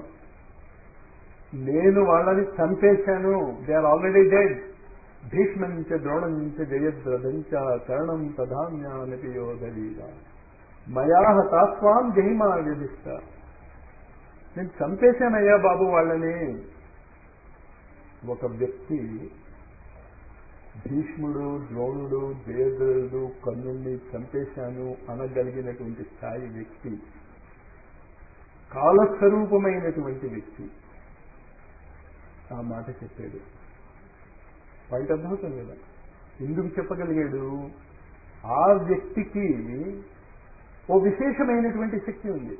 నేను వాళ్ళని చంపేశాను దే ఆర్ ఆల్రెడీ డెడ్ భీష్మం చ ద్రోణం చ జయద్రథం చ కర్ణం తధాన్యానపి యోధవీర మయా హతాస్వాం జహిమా వ్యధిష్ట నేను చంపేశానయ్యా బాబు వాళ్ళని ఒక వ్యక్తి భీష్ముడు ద్రోణుడు జయద్రథుడు కర్ణుణ్ణి చంపేశాను అనగలిగినటువంటి స్థాయి వ్యక్తి కాలస్వరూపమైనటువంటి వ్యక్తి ఆ మాట చెప్పాడు పాయింట్ అర్థమవుతుంది కదా ఎందుకు చెప్పగలిగాడు ఆ వ్యక్తికి ఓ విశేషమైనటువంటి శక్తి ఉంది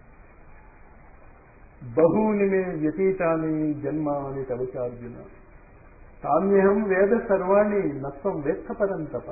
బహూని మే వ్యతీతాని జన్మాని తవచార్జున తామ్యహం వేద సర్వాణి నత్వం వేత్తపరం తప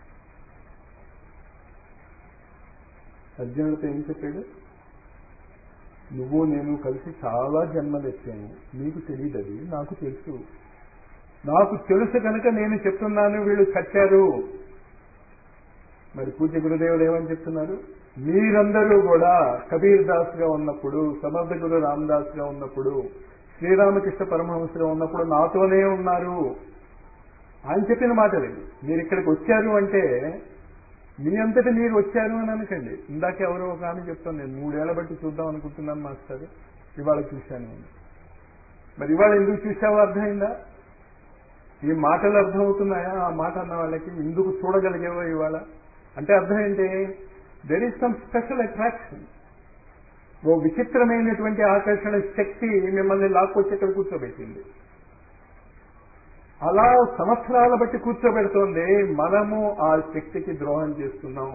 అర్జునుడితో ఏం చెప్పాడు నువ్వు నేను కలిసి చాలా జన్మలు ఎత్తాను నీకు తెలియదు అది నాకు తెలుసు నాకు తెలుసు కనుక నేను చెప్తున్నాను వీళ్ళు చచ్చారు మరి పూజ్య గురుదేవులు ఏమని చెప్తున్నారు మీరందరూ కూడా కబీర్ దాస్ గా ఉన్నప్పుడు సమర్థ గురు రామదాస్ గా ఉన్నప్పుడు శ్రీరామకృష్ణ పరమహంసగా ఉన్నప్పుడు నాతోనే ఉన్నారు ఆయన చెప్పిన మాట లేదు మీరు ఇక్కడికి వచ్చారు అంటే మీ అంతటి మీరు వచ్చారు అని అనకండి ఇందాక ఎవరో ఒక ఆమె చెప్తాను నేను మూడేళ్ల బట్టి చూద్దాం అనుకుంటున్నాను మాస్టర్ ఇవాళ చూశాను అని మరి ఇవాళ ఎందుకు చూసావో అర్థమైందా ఈ మాటలు అర్థమవుతున్నాయా ఆ మాట అన్న వాళ్ళకి ఎందుకు చూడగలిగేవో ఇవాళ అంటే అర్థం ఏంటి there is some special attraction ఓ విచిత్రమైనటువంటి ఆకర్షణ శక్తి మిమ్మల్ని లాక్కొచ్చి ఇక్కడ కూర్చోబెట్టింది అలా సంవత్సరాల బట్టి కూర్చోబెడుతోంది మనము ఆ శక్తికి ద్రోహం చేస్తున్నాం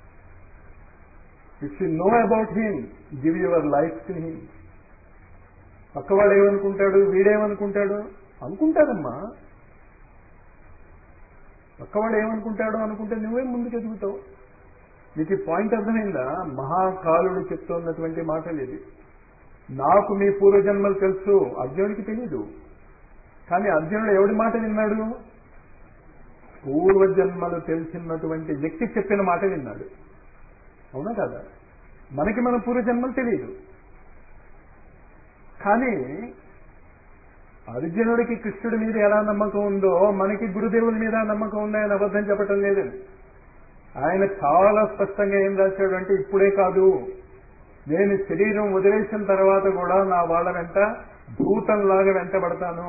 if you know about him give your life to him పక్కవాడు ఏమనుకుంటాడు వీడేమనుకుంటాడు అనుకుంటాడమ్మా పక్కవాడు ఏమనుకుంటాడో అనుకుంటే నువ్వే ముందుకు ఎదుగుతావు మీకు ఈ పాయింట్ అర్థమైందా మహాకాలుడు చెప్తున్నటువంటి మాటలు ఇది నాకు మీ పూర్వజన్మలు తెలుసు అర్జునుడికి తెలీదు కానీ అర్జునుడు ఎవడి మాట విన్నాడు పూర్వజన్మలు తెలిసినటువంటి వ్యక్తి చెప్పిన మాట విన్నాడు అవునా కదా మనకి మన పూర్వజన్మలు తెలియదు కానీ అర్జునుడికి కృష్ణుడి మీద ఎలా నమ్మకం ఉందో మనకి గురుదేవుల మీద నమ్మకం ఉందో ఆయన అబద్ధం చెప్పటం లేదు ఆయన చాలా స్పష్టంగా ఏం రాశాడు అంటే ఇప్పుడే కాదు నేను శరీరం వదిలేసిన తర్వాత కూడా నా వాళ్ళ వెంట భూతంలాగా వెంటబడతాను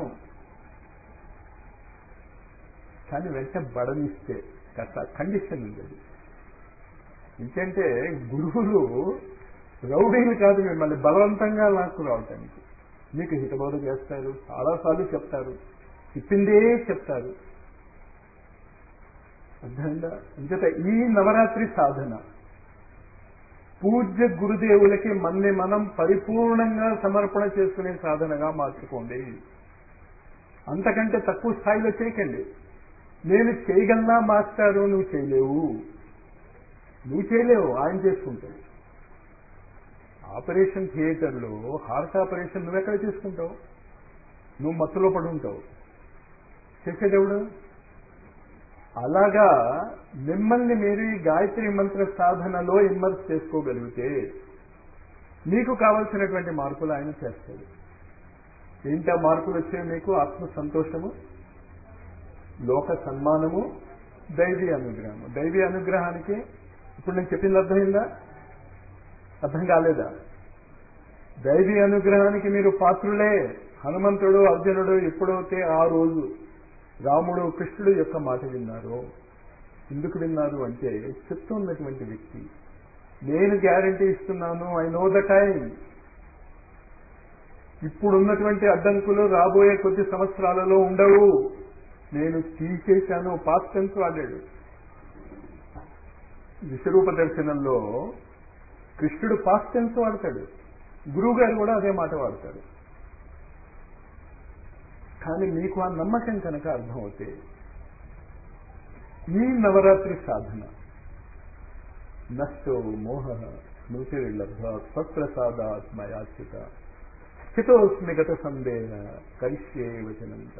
కానీ వెంట బడనిస్తే కాస్త కండిషన్ ఉంది అది ఇంకంటే గురువులు రౌడీలు కాదు మిమ్మల్ని బలవంతంగా లాక్కు రావటానికి మీకు హితబోధ చేస్తారు చాలాసార్లు చెప్తారు చెప్పిందే చెప్తారు అర్థమైందా అంచేత ఈ నవరాత్రి సాధన పూజ్య గురుదేవులకి మన్ని మనం పరిపూర్ణంగా సమర్పణ చేసుకునే సాధనగా మార్చుకోండి అంతకంటే తక్కువ స్థాయిలో చేయకండి నేను చేయగలనా మాస్టారు నువ్వు చేయలేవు నువ్వు చేయలేవు ఆయన చేసుకుంటావు ఆపరేషన్ థియేటర్లో హార్ట్ ఆపరేషన్ నువ్వెక్కడ చేసుకుంటావు నువ్వు మత్తులో పడి ఉంటావు చేసేదేవుడు అలాగా మిమ్మల్ని మీరు ఈ గాయత్రి మంత్ర సాధనలో ఇమ్మర్స్ చేసుకోగలిగితే మీకు కావలసినటువంటి మార్పులు ఆయన చేస్తాడు ఏంటి ఆ మార్పులు వచ్చాయి మీకు ఆత్మ సంతోషము లోక సన్మానము దైవీ అనుగ్రహము దైవీ అనుగ్రహానికి ఇప్పుడు నేను చెప్పింది అర్థమైందా అర్థం కాలేదా దైవీ అనుగ్రహానికి మీరు పాత్రులే హనుమంతుడు అర్జునుడు ఎప్పుడైతే ఆ రోజు రాముడు కృష్ణుడు యొక్క మాట విన్నారు ఎందుకు విన్నారు అంటే చెప్తున్నటువంటి వ్యక్తి నేను గ్యారంటీ ఇస్తున్నాను ఐ నో ద టైం ఇప్పుడున్నటువంటి అడ్డంకులు రాబోయే కొద్ది సంవత్సరాలలో ఉండవు నేను తీసేశాను పాస్ట్ టెన్స్ వాడాడు విశ్వరూప దర్శనంలో కృష్ణుడు పాస్ట్ టెన్స్ వాడతాడు గురువు గారు కూడా అదే మాట వాడతాడు కానీ మీకు ఆ నమ్మకం కనుక అర్థమవుతే ఈ నవరాత్రి సాధన నష్టో మోహ స్మృతిర్లబ్ధ స్వప్రసాదాత్ మయాచిత స్థితోస్మి గత సందేహ కరిష్యే వచనంత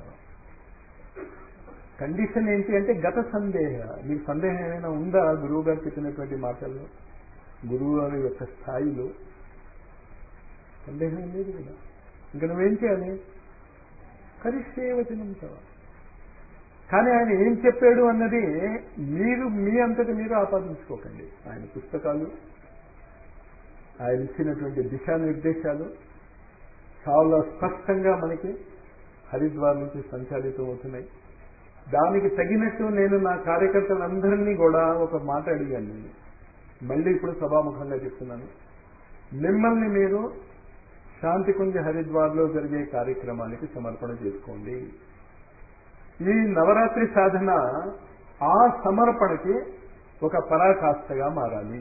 కండిషన్ ఏంటి అంటే గత సందేహ మీకు సందేహం ఏమైనా ఉందా గురువు గారు చెప్పినటువంటి మాటల్లో గురువు గారి యొక్క స్థాయిలో సందేహం లేదు కదా ఇంకా నువ్వేం చేయాలి కరిష్యే వచనంత కానీ ఆయన ఏం చెప్పాడు అన్నది మీరు మీ అంతటి మీరు ఆపాదించుకోకండి ఆయన పుస్తకాలు ఆయన ఇచ్చినటువంటి దిశానిర్దేశాలు చాలా స్పష్టంగా మనకి హరిద్వార్ నుంచి సంచాలితం అవుతున్నాయి దానికి తగినట్టు నేను నా కార్యకర్తలందరినీ కూడా ఒక మాట అడిగాను నేను మళ్ళీ ఇప్పుడు సభాముఖంగా చెప్తున్నాను మిమ్మల్ని మీరు శాంతికుంజ హరిద్వార్లో జరిగే కార్యక్రమానికి సమర్పణ చేసుకోండి ఈ నవరాత్రి సాధన ఆ సమర్పణకి ఒక పరాకాష్ఠగా మారాలి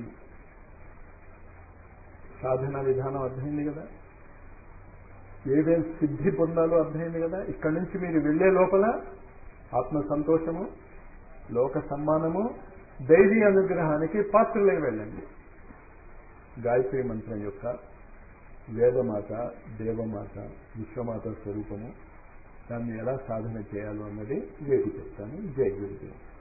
సాధన విధానం అర్థమైంది కదా ఏదేం సిద్ధి పొందాలో అర్థమైంది కదా ఇక్కడి నుంచి మీరు వెళ్లే లోపల ఆత్మ సంతోషము లోక సమ్మానము దైవీ అనుగ్రహానికి పాత్రలై వెళ్ళండి గాయత్రి మంత్రం యొక్క వేదమాత దేవమాత విశ్వమాత స్వరూపము దాన్ని ఎలా సాధన చేయాలో అన్నది రేపు చెప్తాను జై గురుదేవ్